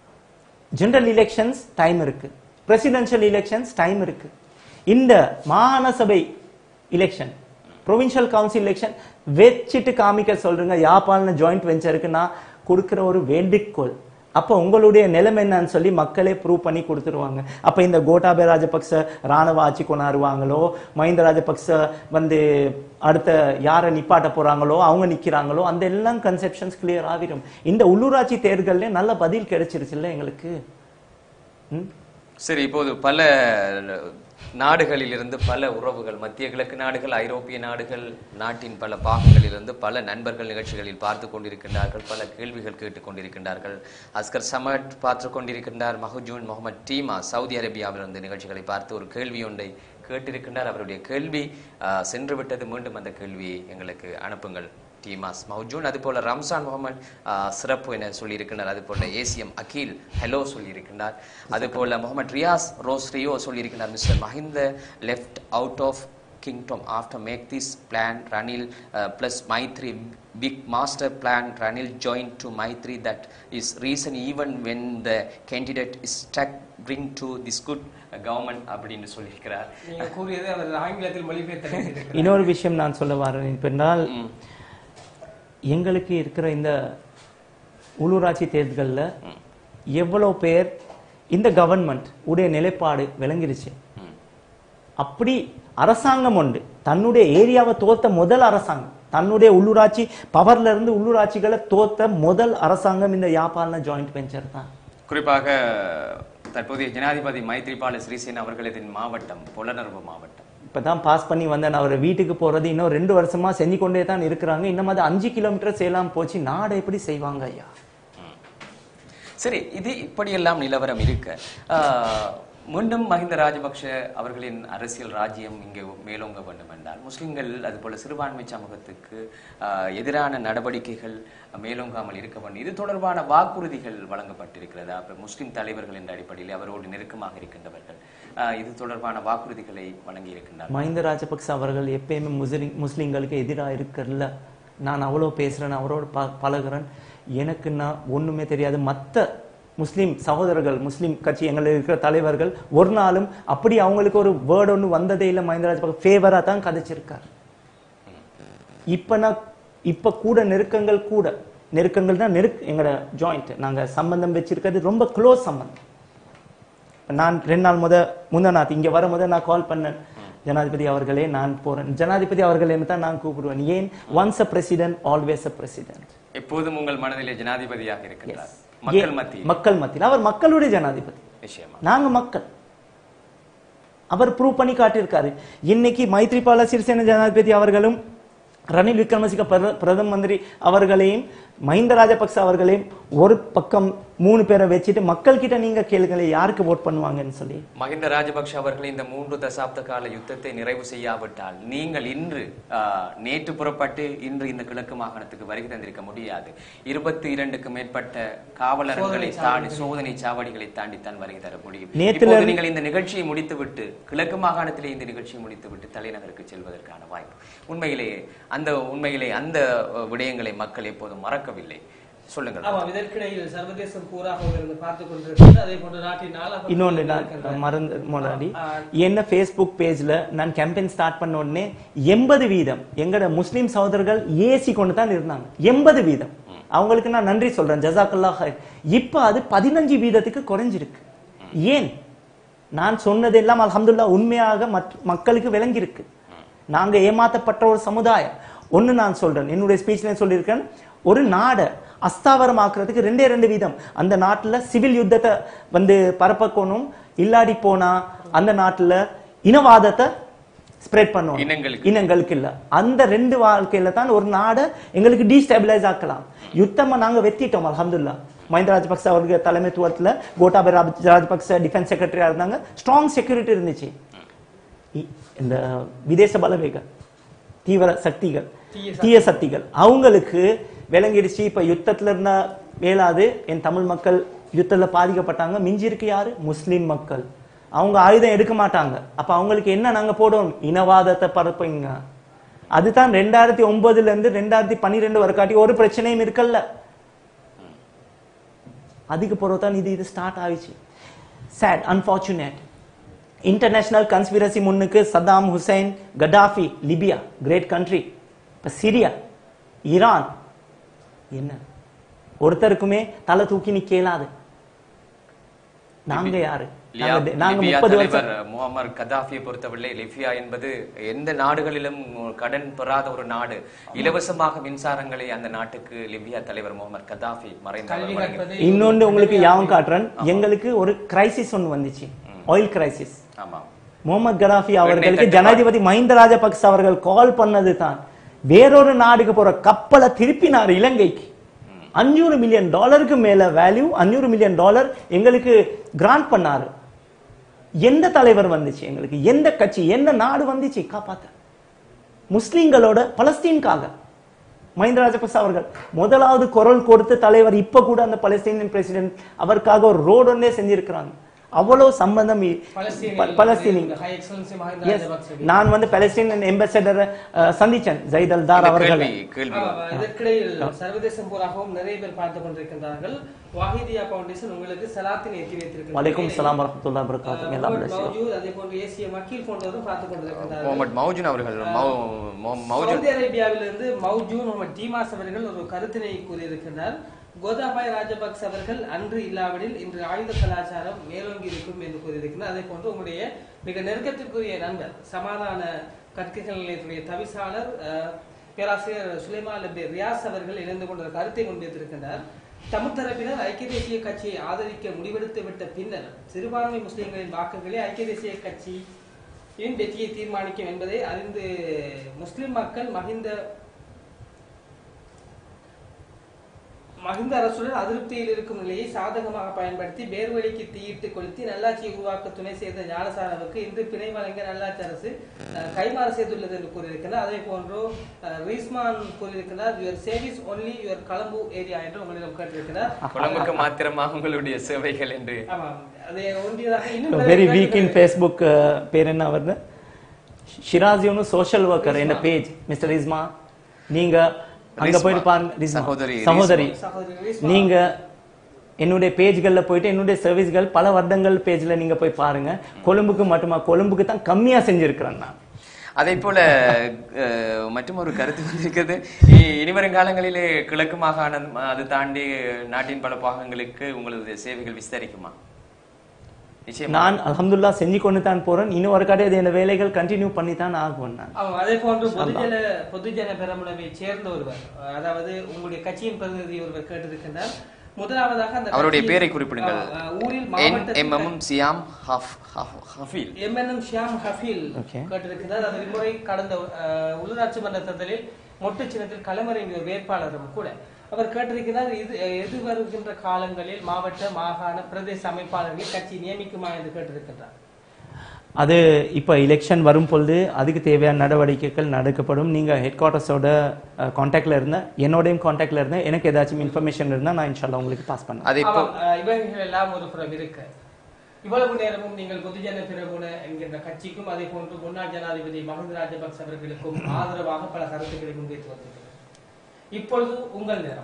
ஜெனரல் எலெக்ஷன்ஸ் டைம் இருக்கு பிரசிடென்ஷியல் எலெக்ஷன்ஸ் டைம் இருக்கு இந்த மாகாண சபை எலெக்ஷன் ப்ரொவின்ஷியல் கவுன்சில் எலெக்ஷன் வச்சுட்டு காமிக்க சொல்றீங்க யாப்பால்னு ஜாயிண்ட் வெஞ்சருக்கு நான் கொடுக்கிற ஒரு வேண்டிக்கோள் அப்ப உங்களுடைய நிலைமை என்னன்னு சொல்லி மக்களே ப்ரூவ் பண்ணி கொடுத்துருவாங்க அப்ப இந்த கோட்டாபய ராஜபக்ச ராணுவ ஆட்சி கொண்டாடுவாங்களோ மஹிந்த ராஜபக்ச வந்து அடுத்த யாரை நிப்பாட்ட போறாங்களோ அவங்க நிக்கிறாங்களோ அந்த எல்லாம் கன்செப்ஷன்ஸ் கிளியர் ஆகிடும் இந்த உள்ளூராட்சி தேர்தல்ல நல்ல பதில் கிடைச்சிருச்சுல்ல எங்களுக்கு ம்? சரி இப்போது பல நாடுகளிலிருந்து பல உறவுகள் மத்திய கிழக்கு நாடுகள் ஐரோப்பிய நாடுகள் நாட்டின் பல பாகங்களிலிருந்து பல நண்பர்கள் நிகழ்ச்சிகளில் பார்த்து கொண்டிருக்கின்றார்கள் பல கேள்விகள் கேட்டுக் கொண்டிருக்கின்றார்கள் அஸ்கர் சமட் பார்த்து கொண்டிருக்கின்றார் மஹஜூன் முகமது டீமா சவுதி அரேபியாவிலிருந்து நிகழ்ச்சிகளை பார்த்து ஒரு கேள்வி ஒன்றை கேட்டிருக்கின்றார் அவருடைய கேள்வி ஆஹ், சென்று விட்டது மீண்டும் அந்த கேள்வியை எங்களுக்கு அனுப்புங்கள் டீமாஸ் மௌஜூன் அதுபோல ரம்சான் முகமது ஆஹ், சிறப்பு என சொல்லியிருக்கின்றார் அதுபோல ஏசிஎம் அகில் ஹலோ சொல்லியிருக்கின்றார் அதுபோல முகமது ரியாஸ் ரோஸ் ரியோ சொல்லியிருக்கின்றார் mister Mahinda left out of kingdom after make this plan Ranil plus Maithri big master plan Ranil join to Maithri that is reason even when the candidate is stuck bring to this good government அப்படின்னு சொல்லியிருக்கிறார் நீங்க கூறியது அவர் ஆங்கிலத்தில் மொழிபெயர்த்து இன்னொரு விஷயம் நான் சொல்ல வரேன் இப்ப என்றால் எங்களுக்கு இருக்கிற இந்த உள்ளூராட்சி தேர்தல்ல எவ்வளவு பேர் இந்த கவர்மெண்ட் உடைய நிலைப்பாடு விளங்கிருச்சு அப்படி அரசாங்கம் உண்டு தன்னுடைய ஏரியாவை தோத்த முதல் அரசாங்கம் தன்னுடைய உள்ளூராட்சி பவர்ல இருந்து உள்ளூராட்சிகளை தோத்த முதல் அரசாங்கம் இந்த யாப்பால்ன ஜாயிண்ட் வெஞ்சர் தான் குறிப்பாக தற்போதைய ஜனாதிபதி மைத்ரிபால சிறிசேன அவர்களது மாவட்டம் புலனர்வு மாவட்டம் இப்பதான் பாஸ் பண்ணி வந்தேன் அவர் வீட்டுக்கு போறது இன்னும் ரெண்டு வருஷமா செஞ்சு கொண்டே தான் இருக்கிறாங்க இன்னும் அது அஞ்சு கிலோமீட்டர் செய்யலாம் போச்சு நாடு எப்படி செய்வாங்க ஐயா சரி இது இப்படியெல்லாம் நிலவரம் இருக்க ஆஹ், மீண்டும் மஹிந்த ராஜபக்ஷ அவர்களின் அரசியல் ராஜ்யம் இங்கே மேலோங்க வேண்டும் என்றால் முஸ்லிம்கள் அதுபோல சிறுபான்மை சமூகத்துக்கு ஆஹ், எதிரான நடவடிக்கைகள் மேலோங்காமல் இருக்க வேண்டும் இது தொடர்பான வாக்குறுதிகள் வழங்கப்பட்டிருக்கிறது அப்ப முஸ்லிம் தலைவர்கள் என்ற அடிப்படையில் அவரோடு நெருக்கமாக இருக்கின்றவர்கள் ஆஹ், இது தொடர்பான வாக்குறுதிகளை வழங்கி இருக்கின்றார் மஹிந்த ராஜபக்ச அவர்கள் எப்பயுமே முஸ்லிம் முஸ்லிம்களுக்கு எதிராக இருக்கறல நான் அவ்வளோ பேசுறேன் அவரோட ப பழகுறேன் எனக்கு நான் ஒண்ணுமே தெரியாது மத்த முஸ்லிம் சகோதரர்கள் முஸ்லிம் கட்சி எங்களுக்கு இருக்கிற தலைவர்கள் ஒரு நாளும் அப்படி அவங்களுக்கு ஒரு வேர்டு ஒன்று வந்ததே இல்லை மஹிந்த ராஜபக்ச ஃபேவரா தான் கதைச்சிருக்கார் இப்ப நான் இப்ப கூட நெருக்கங்கள் கூட நெருக்கங்கள் தான் நெருக் எங்களோட ஜாயிண்ட் நாங்க சம்பந்தம் வச்சிருக்கிறது ரொம்ப க்ளோஸ் சம்பந்தம் இப்ப நான் ரெண்டு நாள் முத முந்தா நாள் இங்க வர முத நான் கால் பண்ணேன் ஜனாதிபதி அவர்களே நான் போறேன் ஜனாதிபதி அவர்களே தான் நான் கூப்பிடுவேன் ஏன் once a president always a president எப்போதும் உங்கள் மனதிலே ஜனாதிபதியாக இருக்கின்றார் மக்கள் மத்தியில் மக்கள் மத்தியில் அவர் மக்களுடைய ஜனாதிபதி நிச்சயமா நாங்க மக்கள் அவர் ப்ரூவ் பண்ணி காட்டியிருக்காரு இன்னைக்கு மைத்ரிபால சிறிசேன ஜனாதிபதி அவர்களும் ரணில் விக்ரமசிங்க பிரத- பிரதம மந்திரி அவர்களையும் மஹிந்த ராஜபக்ச அவர்களையும் ஒரு பக்கம் மூணு பேரை வச்சுட்டு மக்கள் கிட்ட நீங்க கேளுங்களேன் யாருக்கு ஓட் பண்ணுவாங்கன்னு சொல்லி மஹிந்த ராஜபக்ஷ அவர்கள் இந்த மூன்று தசாப்த கால யுத்தத்தை நிறைவு செய்யாவிட்டால் நீங்கள் இன்று ஆஹ், நேற்று புறப்பட்டு இன்று இந்த கிழக்கு மாகாணத்துக்கு வருகை தந்திருக்க முடியாது இருபத்தி இரண்டுக்கு மேற்பட்ட காவலர்களை தாண்டி சோதனை சாவடிகளை தாண்டித்தான் வருகை தர முடியும் நேத்துல இப்போது நீங்கள் இந்த நிகழ்ச்சியை முடித்துவிட்டு கிழக்கு மாகாணத்திலே இந்த நிகழ்ச்சியை முடித்துவிட்டு தலைநகருக்கு செல்வதற்கான வாய்ப்பு உண்மையிலேயே அந்த உண்மையிலே அந்த அஹ், விடயங்களை மக்கள் எப்போதும் மறக்கவில்லை சொல்லுங்கள் ஆமாம் இதற்கிடையில் சர்வதேசம் பூராக இருந்து பார்த்து கொண்டிருக்கிறது அதே போன்று நாட்டின் நாளாக இன்னொன்று நான் மறந்து முன்னாடி என்ன ஃபேஸ்புக் பேஜ்ல நான் கேம்பெயின் ஸ்டார்ட் பண்ண உடனே எண்பது வீதம் எங்கட முஸ்லிம் சகோதரர்கள் ஏசி கொண்டு தான் இருந்தாங்க எண்பது வீதம் அவங்களுக்கு நான் நன்றி சொல்றேன் ஜசாக்கல்லா ஹைர் இப்ப அது பதினஞ்சு வீதத்துக்கு குறைஞ்சிருக்கு ஏன் நான் சொன்னதெல்லாம் அல்ஹம்துலில்லாஹ் உண்மையாக மற்ற- மக்களுக்கு விளங்கியிருக்கு நாங்க ஏமாத்தப்பட்ட ஒரு சமுதாயம் ஒண்ணு நான் சொல்றேன் என்னுடைய ஸ்பீச்ல சொல்லியிருக்கேன் ஒரு நாடை அஸ்தாவரமாக்குறதுக்கு ரெண்டே ரெண்டு வீதம் அந்த நாட்டுல சிவில் யுத்தத்தை வந்து பரப்பக்கணும் இல்லாடி போனா அந்த நாட்டுல இனவாதத்தை ஸ்ப்ரெட் பண்ணணும் இனங்களுக்கு. இனங்களுக்கு இல்ல அந்த ரெண்டு வாழ்க்கையில தான் ஒரு நாடை எங்களுக்கு டீஸ்டபிளைஸ் ஆக்கலாம் யுத்தமா நாங்க வெத்திட்டோம் அல்ஹம்துலில்லாஹ் மஹிந்த ராஜபக்ச அவர்கள் தலைமைத்துவத்துல கோட்டாபய ராஜ- ராஜபக்ச டிஃபென்ஸ் செக்ரட்டரியா இருந்தாங்க ஸ்ட்ராங் செக்யூரிட்டி இருந்துச்சு இ- இந்த விதேச பலவேக தீவிர சக்திகள் தீய சக்திகள் அவங்களுக்கு விளங்கிடுச்சு இப்ப யுத்தத்துல இருந்த மேலாது என் தமிழ் மக்கள் யுத்தத்துல பாதிக்கப்பட்டாங்க மிஞ்சி இருக்கு யாரு முஸ்லிம் மக்கள் அவங்க ஆயுதம் எடுக்க மாட்டாங்க அப்ப அவங்களுக்கு என்ன நாங்க போடுவோம் இனவாதத்தை பரப்புங்க அதுதான் ரெண்டாயிரத்தி ஒன்பதுல இருந்து ரெண்டாயிரத்தி பன்னிரெண்டு வரைக்காட்டி ஒரு பிரச்சனையும் இருக்கல்ல அதுக்கு பிறகு தான் இது இது ஸ்டார்ட் ஆயிடுச்சு சேட் அன்பார்ச்சுனேட் இன்டர்நேஷனல் கன்ஸ்பிரசி முன்னுக்கு Saddam Hussein Gaddafi Libya great country இப்ப சிரியா ஈரான் என்ன ஒருத்தருக்குமே தலை தூக்கி நிக்க இயலாது நாங்க யாரு லியா- நாங்க- நாங்க லிபியா முப்பது வருஷம் தலைவர் முகமது கதாஃபியை பொறுத்தவரை லிபியா என்பது எந்த நாடுகளிலும் கடன் பெறாத ஒரு நாடு இலவசமாக மின்சாரங்களை அந்த நாட்டுக்கு லிபியா தலைவர் முகமது கதாஃபி மறைந்த கல்வி கற்பது இன்னொன்று உங்களுக்கு யாவும் காட்டுறேன் எங்களுக்கு ஒரு கிரைசிஸ் ஒன்று வந்துச்சு ஆயில் கிரைசிஸ் ஆமாம் முகமது கடாஃபி அவர்களுக்கு தட்டுப்பாடு. ஜனாதிபதி மஹிந்த ராஜபக்ச அவர்கள் கால் பண்ணது தான் வேறொரு நாடுக்கு போற கப்பலை திருப்பினார் இலங்கைக்கு அஞ்சூறு மில்லியன் டாலருக்கு மேல வேல்யூ அஞ்சூறு மில்லியன் டாலர் எங்களுக்கு கிராண்ட் பண்ணாரு எந்த தலைவர் வந்துச்சு எங்களுக்கு எந்த கட்சி எந்த நாடு வந்துச்சு காப்பாத்த முஸ்லிம்களோட பலஸ்தீன்காக மஹிந்த ராஜபக்ச அவர்கள் முதலாவது குரல் கொடுத்த தலைவர் இப்ப கூட அந்த பலஸ்தீனியன் பிரசிடென்ட் அவருக்காக ஒரு ரோடு ஒன்னே செஞ்சிருக்கிறாங்க அவ்வளவு சம்பந்தம் இ- ப- பலஸ்தீனி his excellency Mahinda Yes. Rajapaksa நான் வந்து பலஸ்தீன் எம்பசடர் சந்திச்சேன் ஜெயித் அல்தார் இந்த அவர்களை கேள்வி கேள்வி ஆமா, இதற்கிடையில் சர்வதேசம் பூராகவும் நிறைய பேர் பார்த்து கொண்டிருக்கின்றார்கள் வாஹிதியா ஃபவுண்டேஷன் உங்களுக்கு சலாத்தினை ஏற்றி வைத்திருக்கிறது வலைக்கும் சலாம் வரமத்துல்லா வரகாத்தும் எல்லாம் முகமது bless you. மௌஜூத், அதே போன்று ஏசிய மக்கீல் போன்றவரும் பார்த்து கொண்டிருக்கின்றார்கள் முகமது மௌஜூன் அவர்கள் மௌ- மௌ- மௌஜூன் சவுதி அரேபியாவிலிருந்து மௌஜூன் முகமது டீமாஸ் அவர்கள் ஒரு கருத்தினை கூறியிருக்கின்றார் கோதாபாய் ராஜபக்ச அவர்கள் அன்று இல்லாவிடில் இன்று ஆயுத கலாச்சாரம் மேலோங்கி இருக்கும் என்று கூறியிருக்கிறார் அதே போன்று உங்களுடைய மிக நெருக்கத்திற்குரிய நண்பர் சமாதான கற்கைகள் நிலையத்துடைய தவிசாளர் அஹ், பேராசிரியர் சுலைமான் லபே ரியாஸ் அவர்கள் இணைந்து கொண்ட ஒரு கருத்தை முன்வைத்திருக்கின்றார் தமிழ் தரப்பினர் ஐக்கிய தேசிய கட்சியை ஆதரிக்க முடிவெடுத்து விட்ட பின்னர் சிறுபான்மை முஸ்லிம்களின் வாக்குகளை ஐக்கிய தேசிய கட்சி இன் வெற்றியை தீர்மானிக்கும் என்பதை அறிந்து முஸ்லிம் மக்கள் மகிந்த மகிந்த அரசுடன் அதிருப்தியில் இருக்கும் நிலையை சாதகமாக பயன்படுத்தி பேர்வழிக்கு தீயிட்டு கொளுத்தி நல்லாட்சியை உருவாக்க துணை செய்த ஞானசாரவுக்கு இன்று பிணை வழங்க நல்லாட்சி அரசு அஹ், கைமாறு செய்துள்ளது என்று கூறியிருக்கிறார் அதே போன்று அஹ், ரீஸ்மான் கூறியிருக்கிறார் யுவர் சேவிஸ் ஒன்லி யுவர் கலம்பு ஏரியா என்று உங்களிடம் கேட்டிருக்கிறார் கொழும்புக்கு மாத்திரமாக உங்களுடைய சேவைகள் என்று ஆமாம் அதை ஒன்றியதாக இன்னும் வெரி நிறைய வீக் இன் ஃபேஸ்புக் பேர் என்ன வருது ஷிராஜியோன்னு சோஷியல் ஒர்க்கர் என்ன பேஜ் மிஸ்டர் ரிஸ்மா நீங்க அங்க ரிஸ்மா. போயிட்டு பாருங்க ரிஸ்மா. சகோதரி சகோதரி சகோதரி ரீஸ்மா நீங்க என்னுடைய பேஜ்கள்ல போயிட்டு என்னுடைய சர்வீஸ்கள் பல வருடங்கள் பேஜ்ல நீங்க போய் பாருங்க கொழும்புக்கு மட்டுமா கொழும்புக்கு தான் கம்மியா செஞ்சிருக்கிறேன் நான் அதே போல அஹ், மற்றும் ஒரு கருத்து வந்திருக்கிறது இ- இனி வரும் காலங்களிலே கிழக்கு மாகாணம் அது தாண்டி நாட்டின் பல பாகங்களுக்கு உங்களது சேவைகள் விஸ்தரிக்குமா நிச்சயமா நான் அல்ஹம்துலில்லாஹ் செஞ்சு கொண்டு தான் போறேன் இன்னும் ஒரு கடை இந்த வேலைகள் கண்டினியூ பண்ணி தான் ஆகுவேன் நான் ஆமாம் அதே போன்று பொதுஜன பொதுஜன பெரமுனவை சேர்ந்த ஒருவர் அதாவது உங்களுடைய கட்சியின் பிரதிநிதி ஒருவர் கேட்டிருக்கின்றார் முதலாவதாக அந்த அவருடைய கட்சியின், பேரை குறிப்பிடுங்கள் ஆ, ஆ, ஊரில் என் மாவட்டத்தில் எம் எம் சியாம் ஹஃப் ஹஃப் ஹஃபீல் எம்என்எம் ஷியாம் ஹஃபீல் Okay. கேட்டிருக்கிறார் அது இம்முறை கடந்த அஹ், உள்ளூராட்சி மன்ற தேர்தலில் மொட்டு சின்னத்தில் களமறைந்த வேட்பாளரும் கூட அவர் கேட்டிருக்கிறார் இது எது வருகின்ற காலங்களில் மாவட்ட மாகாண பிரதேச அமைப்பாளர்களை கட்சி நியமிக்குமா என்று கேட்டிருக்கின்றார் அது இப்போ எலெக்ஷன் வரும் பொழுது அதுக்கு தேவையான நடவடிக்கைகள் நடக்கப்படும் நீங்கள் ஹெட் குவார்ட்டர்ஸோட காண்டாக்டில் இருந்தால் என்னோடையும் காண்டாக்டில் இருந்தால் எனக்கு ஏதாச்சும் இன்ஃபர்மேஷன் இருந்தால் நான் இன்ஷால்லா உங்களுக்கு பாஸ் பண்ணுவேன் அது இப்போ ஆமாம், அஹ், இவைகள் எல்லாம் ஒரு புறம் இருக்கு இவ்வளவு நேரமும் நீங்கள் பொதுஜன பிரமுன என்கின்ற கட்சிக்கும் அதே போன்று முன்னாள் ஜனாதிபதி மஹிந்த ராஜபக்ச அவர்களுக்கும் ஆதரவாக பல கருத்துக்களை முன்வைத்து வந்திருக்கிறது இப்பொழுது உங்கள் நேரம்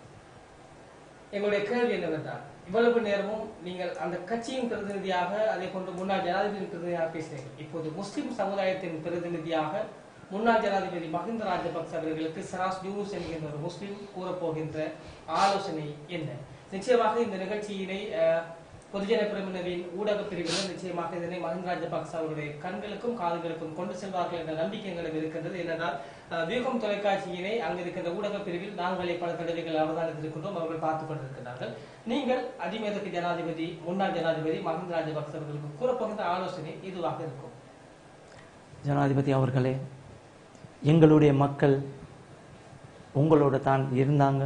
எங்களுடைய கேள்வி என்னவென்றால் இவ்வளவு நேரமும் நீங்கள் அந்த கட்சியின் பிரதிநிதியாக அதே போன்று முன்னாள் ஜனாதிபதி பிரதிநிதியாக பேசினீர்கள் இப்போது முஸ்லிம் சமுதாயத்தின் பிரதிநிதியாக முன்னாள் ஜனாதிபதி மஹிந்த ராஜபக்ச அவர்களுக்கு சராஸ் யூனுஸ் என்கின்ற ஒரு முஸ்லிம் கூறப்போகின்ற ஆலோசனை என்ன நிச்சயமாக இந்த நிகழ்ச்சியினை அஹ், பொதுஜன பிரமுனரின் ஊடக பிரிவினர் நிச்சயமாக இதனை மஹிந்த ராஜபக்ச அவருடைய கண்களுக்கும் காதுகளுக்கும் கொண்டு செல்வார்கள் என்ற நம்பிக்கை எங்களுக்கு இருக்கின்றது ஏனென்றால் அஹ், வியூகம் தொலைக்காட்சியினை அங்கு இருக்கின்ற ஊடக பிரிவில் நாங்களே பல தடவைகள் அவதானித்திருக்கின்றோம் அவர்கள் பார்த்துக் கொண்டிருக்கிறார்கள் நீங்கள் அதிமேதக்கு ஜனாதிபதி முன்னாள் ஜனாதிபதி மஹிந்த ராஜபக்ச அவர்களுக்கு கூறப்போகின்ற ஆலோசனை இதுவாக இருக்கும் ஜனாதிபதி அவர்களே எங்களுடைய மக்கள் உங்களோட தான் இருந்தாங்க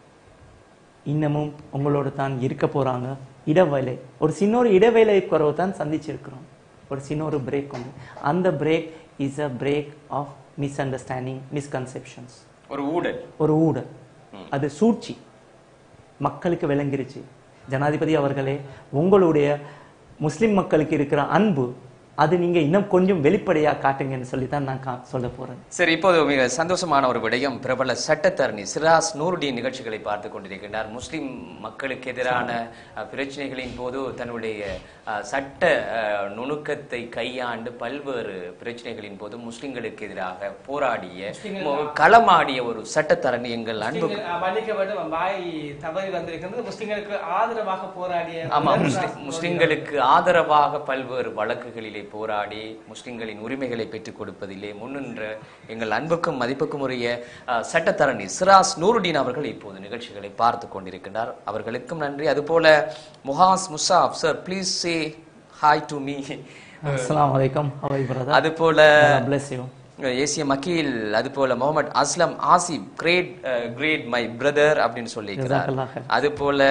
இன்னமும் உங்களோட தான் இருக்க போறாங்க இடவேளை ஒரு சின்ன ஒரு இடைவேளை குறவு தான் சந்திச்சிருக்கிறோம் ஒரு சின்ன ஒரு பிரேக் வந்து அந்த break is a break of misunderstanding misconceptions ஒரு ஊழல் ஒரு ஊழல் அது சூழ்ச்சி மக்களுக்கு விளங்கிருச்சு ஜனாதிபதி அவர்களே உங்களுடைய முஸ்லிம் மக்களுக்கு இருக்கிற அன்பு அது நீங்க இன்னும் கொஞ்சம் வெளிப்படையா காட்டுங்கன்னு சொல்லி தான் நான் கா- சொல்ல போறேன் சரி இப்போது மிக சந்தோஷமான ஒரு விடயம் பிரபல சட்டத்தரணி சிராஸ் நூருடைய நிகழ்ச்சிகளை பார்த்து கொண்டிருக்கின்றார் முஸ்லிம் மக்களுக்கு எதிரான அஹ், பிரச்சனைகளின் போது தன்னுடைய அஹ், சட்ட அஹ், நுணுக்கத்தை கையாண்டு பல்வேறு பிரச்சனைகளின் போது முஸ்லிம்களுக்கு எதிராக போராடிய மு- களமாடிய ஒரு சட்டத்தரணி எங்கள் அன்பு முஸ்லிம்கள், அஹ், மன்னிக்க வேண்டும் வாய் தவறி வந்திருக்கின்றது முஸ்லிம்களுக்கு ஆதரவாக போராடிய ஆமா உலக முஸ்லிம் ராஷ்டிர முஸ்லிம்களுக்கு ஆதரவாக பல்வேறு வழக்குகளிலே போராடி முஸ்லிம்களின் உரிமைகளை பெற்றுக் கொடுப்பதிலே முன்னின்ற எங்கள் அன்புக்கும் மதிப்புக்கும் உரிய அஹ், சட்டத்தரணி சிராஸ் நூருடீன் அவர்கள் இப்போது நிகழ்ச்சிகளை பார்த்து கொண்டிருக்கின்றார் அவர்களுக்கும் நன்றி அதுபோல Muhaz Musab sir please say hi to me அஸ்ஸலாமு அலைக்கும் ஹவை பிரதர் அதுபோல பிளஸ் யூ ஏசிய மக்கீல் அதுபோல Mohamed Aslam Asif great great my brother அப்படின்னு சொல்லியிருக்கிறார் ஜஸாக்கல்லாஹ் கைர். அதுபோல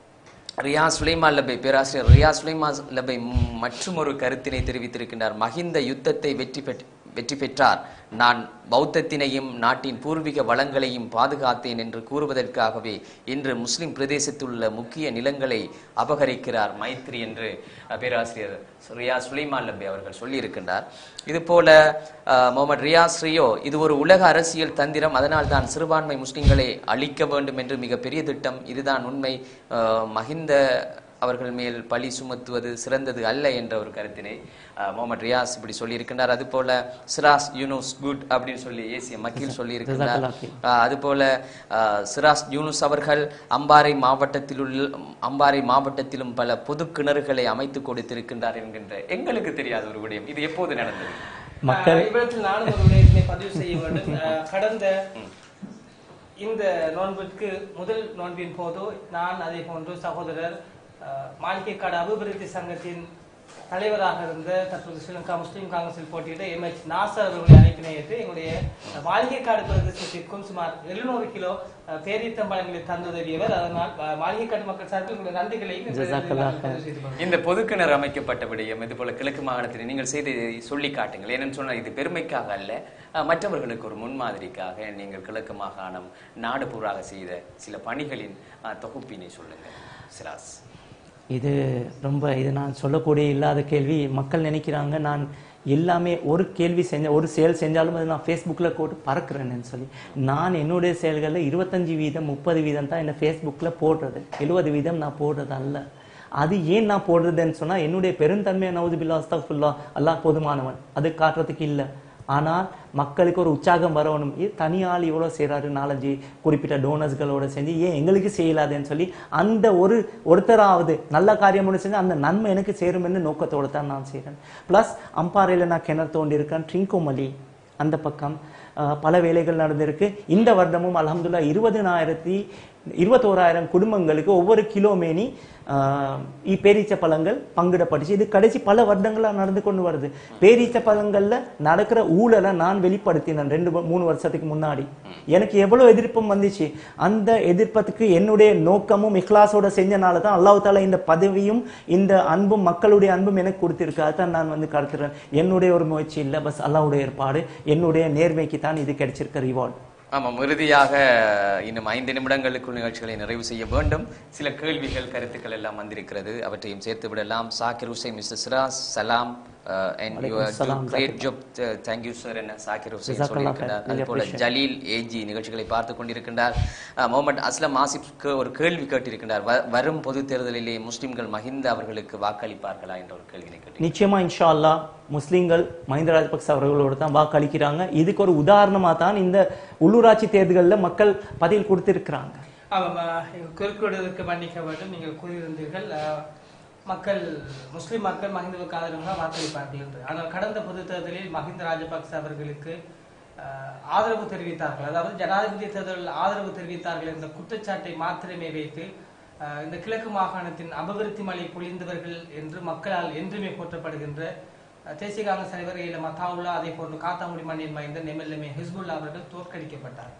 ரியா சுலைமா லபை பேராசிரியர் ரியா சுலைமா லபை மற்றும் ஒரு கருத்தினை தெரிவித்திருக்கின்றார் மஹிந்த யுத்தத்தை வெற்றி பெற் வெற்றி பெற்றார் நான் பௌத்தத்தினையும் நாட்டின் பூர்வீக வளங்களையும் பாதுகாத்தேன் என்று கூறுவதற்காகவே இன்று முஸ்லிம் பிரதேசத்தில் உள்ள முக்கிய நிலங்களை அபகரிக்கிறார் மைத்ரி என்று அஹ், பேராசிரியர் ரியா சுலைமான் லபை அவர்கள் சொல்லியிருக்கின்றார் இது போல அஹ், முகமது ரியாஸ் ரியோ இது ஒரு உலக அரசியல் தந்திரம் அதனால் தான் சிறுபான்மை முஸ்லிம்களை அழிக்க வேண்டும் என்று மிகப்பெரிய திட்டம் இதுதான் உண்மை அஹ், மஹிந்த அவர்கள் மேல் பழி சுமத்துவது சிறந்தது அல்ல என்ற ஒரு கருத்தினை அஹ், முகமது ரியாஸ் இப்படி சொல்லியிருக்கின்றார் அது போல சிராஸ் யூனூஸ் குட் அப்படின்னு சொல்லி ஏசிய மக்கீல் சொல்லியிருக்கின்றார் ஜஸாக்கல்லாஹ் கீர். அஹ், அதுபோல அஹ், சிராஸ் யூனுஸ் அவர்கள் அம்பாறை மாவட்டத்தில் உள்ள அம்பாறை மாவட்டத்திலும் பல பொது கிணறுகளை அமைத்து கொடுத்திருக்கின்றார் என்கின்ற எங்களுக்கு தெரியாத ஒரு விடயம் இது எப்போது நடந்தது மக்கள் அஹ், இவ்விடத்தில் நானும் ஒரு விடயத்தினை பதிவு செய்ய வேண்டும் அஹ், கடந்த இந்த நோன்பிற்கு முதல் நோன்பின் போது நான் அதே போன்று சகோதரர் அஹ், மாளிகைக்காடு அபிவிருத்தி சங்கத்தின் தலைவராக இருந்த தற்போது ஸ்ரீலங்கா முஸ்லீம் காங்கிரஸில் போட்டியிட்ட எம் எச் நாசர் அவர்களுடைய அழைப்பினை ஏற்று எங்களுடைய மாளிகைக்காடு பிரதேசத்திற்கும் சுமார் எழுநூறு கிலோ அஹ், பேரீத்தம்பழங்களை தந்துதவியவர் அதனால் அஹ், மாளிகைக்காடு மக்கள் சார்பில் உங்களுடைய நன்றிகளையும் இந்த ஜஸாக்கல்லாஹ் நேரத்தில் பதிவு செய்து கொள்கிறேன். இந்த பொதுக்கிணறு அமைக்கப்பட்ட விடயம் இது போல கிழக்கு மாகாணத்தில் நீங்கள் செய்து சொல்லி காட்டுங்கள் ஏன்னு சொன்னால் இது பெருமைக்காக அல்ல அஹ், மற்றவர்களுக்கு ஒரு முன்மாதிரிக்காக நீங்கள் கிழக்கு மாகாணம் நாடு பூராக செய்த சில பணிகளின் அஹ், தொகுப்பினை சொல்லுங்கள் சிராஸ் இது ரொம்ப இது நான் சொல்லக்கூடிய இல்லாத கேள்வி மக்கள் நினைக்கிறாங்க நான் எல்லாமே ஒரு கேள்வி செஞ்ச ஒரு செயல் செஞ்சாலும் அது நான் ஃபேஸ்புக்கில் போட்டு பறக்கிறேன்னு சொல்லி நான் என்னுடைய செயல்களில் இருபத்தஞ்சு வீதம் முப்பது வீதம் தான் என்ன ஃபேஸ்புக்கில் போடுறது எழுபது வீதம் நான் போடுறது அல்ல அது ஏன் நான் போடுறதுன்னு சொன்னால் என்னுடைய பெருந்தன்மையை நவுதுபில்லா அஸ்தஃபுல்லா அல்லாஹ் போதுமானவன் அது காட்டுறதுக்கு இல்லை ஆனால் மக்களுக்கு ஒரு உற்சாகம் வரணும் இது தனியாள் இவ்வளோ செய்கிறாரு நாலஞ்சு குறிப்பிட்ட டோனர்ஸ்களோட செஞ்சு ஏன் எங்களுக்கு செய்யலாதுன்னு சொல்லி அந்த ஒரு ஒருத்தராவது நல்ல காரியம் ஒன்று செஞ்சு அந்த நன்மை எனக்கு சேரும்னு நோக்கத்தோடு தான் நான் செய்கிறேன் ப்ளஸ் அம்பாறையில் நான் கிணறு தோண்டி இருக்கேன் ட்ரிங்கோமலி அந்த பக்கம் அஹ், பல வேலைகள் நடந்திருக்கு இந்த வருடமும் அல்ஹம்துலில்லாஹ் இருபதினாயிரத்தி இருபத்தோராயிரம் குடும்பங்களுக்கு ஒவ்வொரு கிலோமேனி பேரீச்ச பழங்கள் பங்கிடப்பட்டுச்சு இது கடைசி பல வருடங்களா நடந்து கொண்டு வருது பேரீச்ச பழங்கள்ல நடக்கிற ஊழலை நான் வெளிப்படுத்தினேன் ரெண்டு மூ- மூணு வருஷத்துக்கு முன்னாடி எனக்கு எவ்வளவு எதிர்ப்பும் வந்துச்சு அந்த எதிர்ப்பத்துக்கு என்னுடைய நோக்கமும் இக்லாஸோட செஞ்சனால தான் அல்லாஹ் தாலா இந்த பதவியும் இந்த அன்பும் மக்களுடைய அன்பும் எனக்கு கொடுத்திருக்கு அதான் நான் வந்து கருத்துறேன் என்னுடைய ஒரு முயற்சி இல்லை பஸ் அல்லாஹ்வுடைய ஏற்பாடு என்னுடைய நேர்மைக்கு தான் இது கிடைச்சிருக்க ரிவார்டு ஆமாம் இறுதியாக இன்னும் ஐந்து நிமிடங்களுக்குள் நிகழ்ச்சிகளை நிறைவு செய்ய வேண்டும் சில கேள்விகள் கருத்துக்கள் எல்லாம் வந்திருக்கிறது அவற்றையும் சேர்த்து விடலாம் சாக்கிர் ஹுசைன் மிஸ்டர் சிராஸ் சலாம் and your salam, great job thank you sir என்ன சாக்கிர் ஹுசைன் Jazakallah சொல்லியிருக்கிறார் khair. Really அதுபோல appreciate. ஜலீல் ஏஜி நிகழ்ச்சிகளை பார்த்து கொண்டிருக்கின்றார் அஹ், முகமது அஸ்லம் ஆசிப்க்கு ஒரு கேள்வி கேட்டிருக்கின்றார் வ- வரும் பொது தேர்தலிலே முஸ்லிம்கள் மஹிந்த அவர்களுக்கு வாக்களிப்பார்களா என்ற ஒரு கேள்வியை கேட்டு நிச்சயமா இன்ஷா அல்லாஹ் முஸ்லிம்கள் மஹிந்த ராஜபக்ச அவர்களோடு தான் வாக்களிக்கிறாங்க இதுக்கு ஒரு உதாரணமா தான் இந்த உள்ளூராட்சி தேர்தல்களில் மக்கள் பதில் கொடுத்திருக்கிறாங்க ஆமாம் அஹ், குறுக்கிடுவதற்கு மன்னிக்க வேண்டும் நீங்கள் கூறியிருந்தீர்கள் அஹ், மக்கள் முஸ்லிம் மக்கள் மஹிந்தவுக்கு ஆதரவாக வாக்களிப்பார்கள் என்று ஆனால் கடந்த பொது தேர்தலில் மஹிந்த ராஜபக்ச அவர்களுக்கு அஹ், ஆதரவு தெரிவித்தார்கள் அதாவது ஜனாதிபதி தேர்தலில் ஆதரவு தெரிவித்தார்கள் என்ற குற்றச்சாட்டை மாத்திரமே வைத்து அஹ், இந்த கிழக்கு மாகாணத்தின் அபிவிருத்தி மலை பொழிந்தவர்கள் என்று மக்களால் என்றுமே போற்றப்படுகின்ற அஹ், தேசிய காங்கிரஸ் தலைவர் ஏல மத்தாவுல்லா அதே போன்று காத்தாங்குடி மண்ணின் மைந்தன் எம்எல்ஏ ஹிஸ்புல்லா அவர்கள் தோற்கடிக்கப்பட்டார்கள்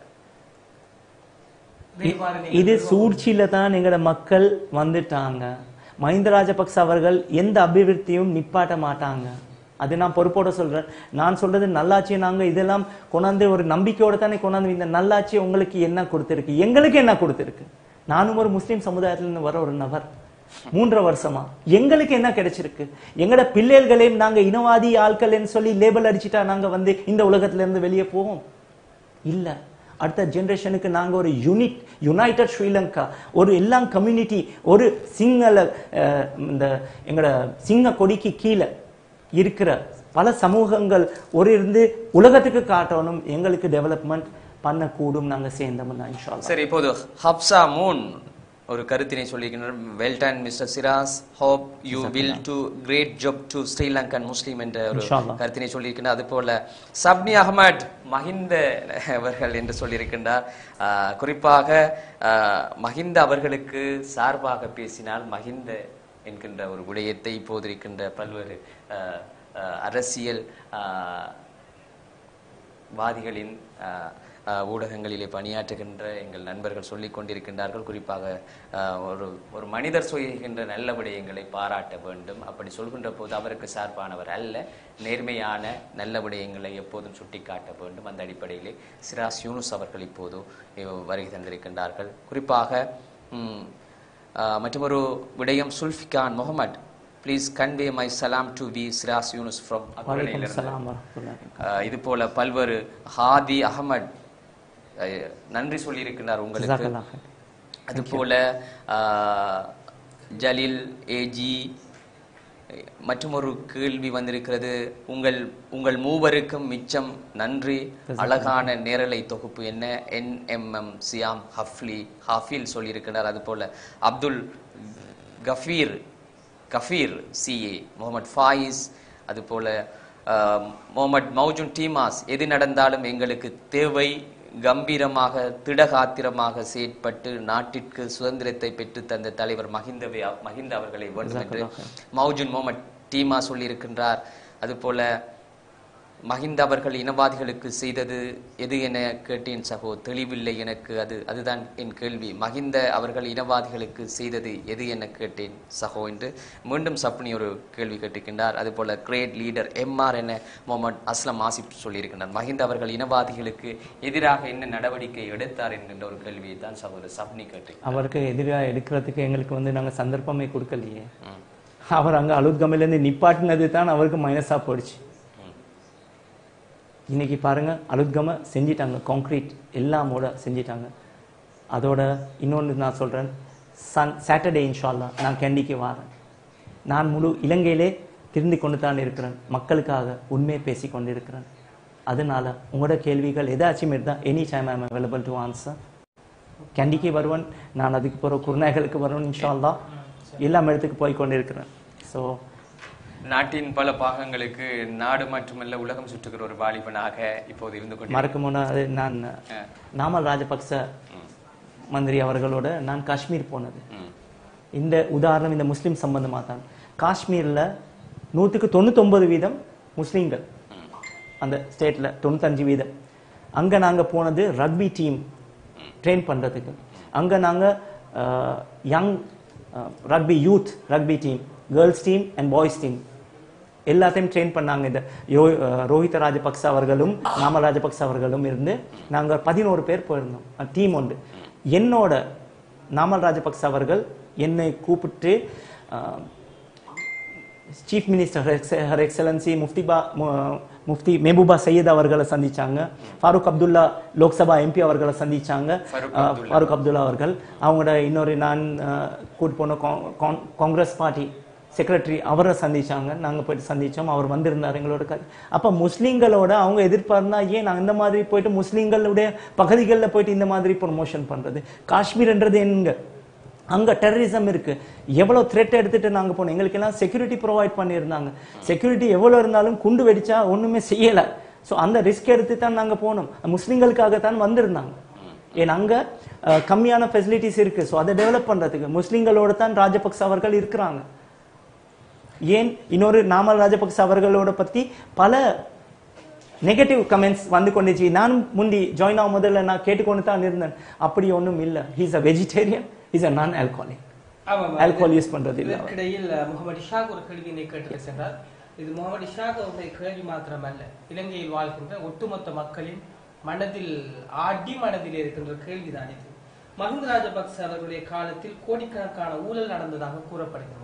இதை இவ்வாறு நீங்கள் இது சூழ்ச்சியில தான் எங்கட மக்கள் வந்துட்டாங்க மஹிந்த ராஜபக்ச அவர்கள் எந்த அபிவிருத்தியும் நிப்பாட்ட மாட்டாங்க அது நான் பொறுப்போட சொல்றேன் நான் சொல்றது நல்லாட்சி நாங்க இதெல்லாம் கொண்டாந்து ஒரு நம்பிக்கையோட தானே கொண்டாந்து இந்த நல்லாட்சி உங்களுக்கு என்ன கொடுத்திருக்கு எங்களுக்கு என்ன கொடுத்திருக்கு நானும் ஒரு முஸ்லிம் சமுதாயத்துல வர ஒரு நபர் மூன்றரை வருஷமா எங்களுக்கு என்ன கிடைச்சிருக்கு எங்கட பிள்ளைகளையும் நாங்க இனவாதி ஆட்கள்னு சொல்லி லேபிள் அடிச்சிட்டா நாங்க வந்து இந்த உலகத்துல இருந்து வெளியே போவோம் இல்ல அடுத்த ஜெனரேஷனுக்கு நாங்க ஒரு யூனிட் யுனைடெட் ஸ்ரீலங்கா ஒரு எல்லாம் கம்யூனிட்டி ஒரு சிங்கள அஹ், இந்த எங்கட சிங்க கொடிக்கு கீழே இருக்கிற பல சமூகங்கள் ஒரு இருந்து உலகத்துக்கு காட்டணும் எங்களுக்கு டெவலப்மெண்ட் பண்ணக்கூடும் நாங்க சேர்ந்தோம்னா இன்ஷா அல்லாஹ். சரி இப்போது ஹப்சா மூன் ஒரு கருத்தினை சொல்லியிருக்கின்றனர் well done mister Shiraz hope you will do great job to Sri Lankan Muslim என்ற ஒரு இன்ஷால்லா. கருத்தினை சொல்லியிருக்கின்றார் அதுபோல சப்னி அகமட் மஹிந்த அவர்கள் என்று சொல்லியிருக்கின்றார் ஆஹ், குறிப்பாக ஆஹ், மஹிந்த அவர்களுக்கு சார்பாக பேசினால் மஹிந்த என்கின்ற ஒரு விடயத்தை இப்போது இருக்கின்ற பல்வேறு ஆஹ், ஆஹ், அரசியல் ஆஹ், வாதிகளின் அஹ், அஹ், ஊடகங்களிலே பணியாற்றுகின்ற எங்கள் நண்பர்கள் சொல்லிக் கொண்டிருக்கின்றார்கள் குறிப்பாக அஹ், ஒரு ஒரு மனிதர் செய்கின்ற நல்ல விடயங்களை பாராட்ட வேண்டும் அப்படி சொல்கின்ற போது அவருக்கு சார்பானவர் அல்ல நேர்மையான நல்ல விடயங்களை எப்போதும் சுட்டிக்காட்ட வேண்டும் அந்த அடிப்படையிலே சிராஸ் யூனுஸ் அவர்கள் இப்போது இவ் வருகை தந்திருக்கின்றார்கள் குறிப்பாக ம், அஹ், மற்றொரு விடயம் Zulfikan Mohamed please convey my சலாம் to V Shiraz Yunus from வலைக்கம் சலாம் வரஹ்மத்துல்லாஹி அஹ் இது போல பல்வேறு ஹாதி அகமட் அஹ் நன்றி சொல்லியிருக்கிறார் உங்களுக்கு ஜஸாக்கல்லாஹ் கைர். அது போல அஹ், ஜலீல் ஏஜி மற்றும் ஒரு கேள்வி வந்திருக்கிறது உங்கள் உங்கள் மூவருக்கும் மிச்சம் நன்றி அழகான நேரலை தொகுப்பு என்ன என்எம்எம் சியாம் ஹஃப்லி ஹாஃபில் சொல்லியிருக்கிறார் அது போல அப்துல் கஃபீர் கஃபீர் சிஏ முகமது ஃபாயிஸ் அதுபோல அஹ், முகமது மௌஜுன் டீமாஸ் எது நடந்தாலும் எங்களுக்கு தேவை கம்பீரமாக திடகாத்திரமாக செயற்பட்டு நாட்டிற்கு சுதந்திரத்தை பெற்று தந்த தலைவர் மஹிந்தவை மஹிந்த அவர்களை வேண்டும் என்று மௌஜுன் முகமது டீமா சொல்லியிருக்கின்றார் அதுபோல மஹிந்த அவர்கள் இனவாதிகளுக்கு செய்தது எது என கேட்டேன் சகோ தெளிவில்லை எனக்கு அது அதுதான் என் கேள்வி மஹிந்த அவர்கள் இனவாதிகளுக்கு செய்தது எது என கேட்டேன் சகோ என்று மீண்டும் சப்னி ஒரு கேள்வி கேட்டிருக்கின்றார் அதுபோல கிரேட் லீடர் எம்ஆர் என முகமது அஸ்லம் ஆசிப் சொல்லியிருக்கின்றார் மஹிந்த அவர்கள் இனவாதிகளுக்கு எதிராக என்ன நடவடிக்கை எடுத்தார் என்கின்ற ஒரு கேள்வியை தான் சகோதரர் சப்னி கேட்டு அவருக்கு எதிராக எடுக்கிறதுக்கு எங்களுக்கு வந்து நாங்க சந்தர்ப்பமே கொடுக்கலையே அவர் அங்க அலுத்கமையிலேருந்து நிப்பாட்டினது தான் அவருக்கு மைனஸா போயிடுச்சு இன்னைக்கு பாருங்க அலுத்கம செஞ்சிட்டாங்க கான்க்ரீட் எல்லாமோட செஞ்சிட்டாங்க அதோட இன்னொன்று நான் சொல்றேன் சன் சாட்டர்டே இன்ஷால்லா நான் கேண்டிக்கு வரேன் நான் முழு இலங்கையிலே திருந்தி கொண்டு தான் இருக்கிறேன் மக்களுக்காக உண்மையை பேசி கொண்டு இருக்கிறேன் அதனால உங்களோட கேள்விகள் ஏதாச்சும் இருந்தால் any time I'm available to answer கேண்டிக்கு வருவன் நான் அதுக்கு பிறகு குருநாயகளுக்கு வருவன் இன்ஷால்லா எல்லா இடத்துக்கு போய் கொண்டு இருக்கிறேன் ஸோ நாட்டின் பல பாகங்களுக்கு நாடு மட்டுமல்ல உலகம் சுற்றுகிற ஒரு வாலிபனாக இப்போது இருந்து கொண்டு மறக்க முன்னாடி நான் நாமல் ராஜபக்ச மந்திரி அவர்களோட நான் காஷ்மீர் போனது ம். இந்த உதாரணம் இந்த முஸ்லிம் சம்பந்தமா தான் காஷ்மீர்ல நூற்றுக்கு தொண்ணூத்தொன்பது வீதம் முஸ்லீம்கள் அந்த ஸ்டேட்ல தொண்ணூத்தஞ்சு வீதம் அங்க நாங்க போனது ரக்பி டீம் ட்ரெயின் பண்றதுக்கு அங்க நாங்க young rugby youth rugby team girls team and boys team எல்லாத்தையும் ட்ரெயின் பண்ணாங்க இந்த யோ அஹ், ரோஹித ராஜபக்ச அவர்களும் நாம ராஜபக்ச அவர்களும் இருந்து நாங்க பதினோரு பேர் போயிருந்தோம் டீம் உண்டு என்னோட நாமல் ராஜபக்ச அவர்கள் என்னை கூப்பிட்டு chief minister her excellency Mufti பா மு- முஃப்தி மெஹபூபா சையத் அவர்களை சந்திச்சாங்க ஃபாரூக் அப்துல்லா லோக்சபா எம்பி அவர்களை சந்திச்சாங்க ஃபாரூக் அஹ், ஃபாரூக் அப்துல்லா அவர்கள் அவங்களோட இன்னொரு நான் அஹ், கூட்டு போன கா- காங்- காங்கிரஸ் பார்ட்டி செக்ரட்டரி அவரை சந்திச்சாங்க நாங்க போயிட்டு சந்திச்சோம் அவர் வந்திருந்தார் எங்களோட க- அப்ப முஸ்லீம்களோட அவங்க எதிர்பார்ந்தா ஏன் நான் இந்த மாதிரி போயிட்டு முஸ்லீம்களுடைய பகுதிகளில் போயிட்டு இந்த மாதிரி ப்ரொமோஷன் பண்றது காஷ்மீர்ன்றது எங்க அங்க டெரரிசம் இருக்கு எவ்வளவு த்ரெட் எடுத்துட்டு நாங்க போனோம் எங்களுக்கு எல்லாம் செக்யூரிட்டி ப்ரொவைட் பண்ணியிருந்தாங்க செக்யூரிட்டி எவ்வளவு இருந்தாலும் குண்டு வெடிச்சா ஒண்ணுமே செய்யல சோ அந்த ரிஸ்க் எடுத்து தான் நாங்க போனோம் முஸ்லிம்களுக்காக தான் வந்திருந்தாங்க ஏன்னா அங்க அஹ், கம்மியான ஃபெசிலிட்டிஸ் இருக்கு சோ அதை டெவலப் பண்றதுக்கு முஸ்லிம்களோட தான் ராஜபக்ச அவர்கள் இருக்கிறாங்க ஏன் இன்னொரு நாமல் ராஜபக்ச அவர்களோட பத்தி பல நெகட்டிவ் கமெண்ட்ஸ் வந்து கொண்டுச்சு நானும் முந்தி ஜாயின் ஆகும் முதல்ல நான் கேட்டுக்கொண்டு தான் இருந்தேன் அப்படி ஒண்ணும் இல்ல he's a vegetarian is a non alcoholic ஆமாம் ஆல்கோஹால் யூஸ் பண்றது இல்ல அவர். இதற்கிடையில் முகமது ஷாக் ஒரு கேள்வியினை கேட்டு சென்றார் இது முகமது ஷாக் அவருடைய கேள்வி மாத்திரமல்ல இலங்கையில் வாழ்கின்ற ஒட்டுமொத்த மக்களின் மனதில் ஆடி மனதில் இருக்கின்ற கேள்விதான் இது மஹிந்த ராஜபக்ச அவர்களுடைய காலத்தில் கோடிக்கணக்கான ஊழல் நடந்ததாக கூறப்படுகிறது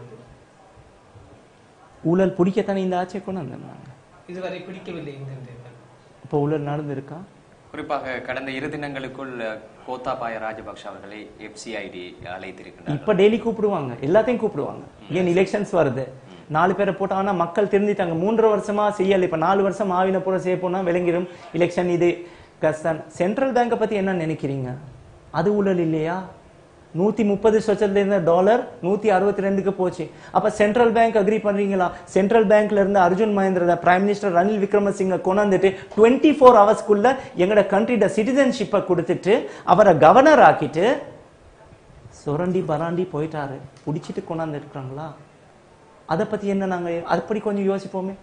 ஊழல் பிடிக்கத்தானே இந்த ஆட்சியை கொண்டு வந்திருந்தாங்க இதுவரை பிடிக்கவில்லை என்கின்றீர்கள் இப்போ ஊழல் நடந்திருக்கா குறிப்பாக கடந்த இரு தினங்களுக்குள் அஹ், கோத்தாபாய ராஜபக்ஷ அவர்களை எஃப்சிஐடி அழைத்திருக்கின்றார் இப்ப டெய்லி கூப்பிடுவாங்க எல்லாத்தையும் கூப்பிடுவாங்க ஏன் எலெக்ஷன்ஸ் வருது நாலு பேரை போட்டாங்கன்னா மக்கள் தெரிஞ்சிட்டாங்க மூன்றரை வருஷமா செய்யல இப்ப நாலு வருஷம் ஆவின பூரா செய்ய போனா விளங்கிடும் எலெக்ஷன் இது கஷ்டம் சென்ட்ரல் பேங்கை பத்தி என்ன நினைக்கிறீங்க அது ஊழல் இல்லையா நூத்தி முப்பது சொச்சத்துல இருந்த டாலர் நூத்தி அறுபத்தி ரெண்டுக்கு போச்சு அப்ப சென்ட்ரல் பேங்க் அக்ரி பண்றீங்களா சென்ட்ரல் பேங்க்ல இருந்து அர்ஜுன் மகேந்திர பிரைம் மினிஸ்டர் ரணில் விக்ரமசிங்க கொண்டாந்துட்டு டுவெண்ட்டி ஃபோர் ஹவர்ஸ்க்குள்ள எங்களோட கண்ட்ரியோட சிட்டிசன்ஷிப்பை கொடுத்துட்டு அவரை கவர்னர் ஆக்கிட்டு சுரண்டி பராண்டி போயிட்டாரு பிடிச்சிட்டு கொண்டாந்து இருக்கிறாங்களா அதை பத்தி என்ன நாங்க அப்படி கொஞ்சம் யோசிப்போமே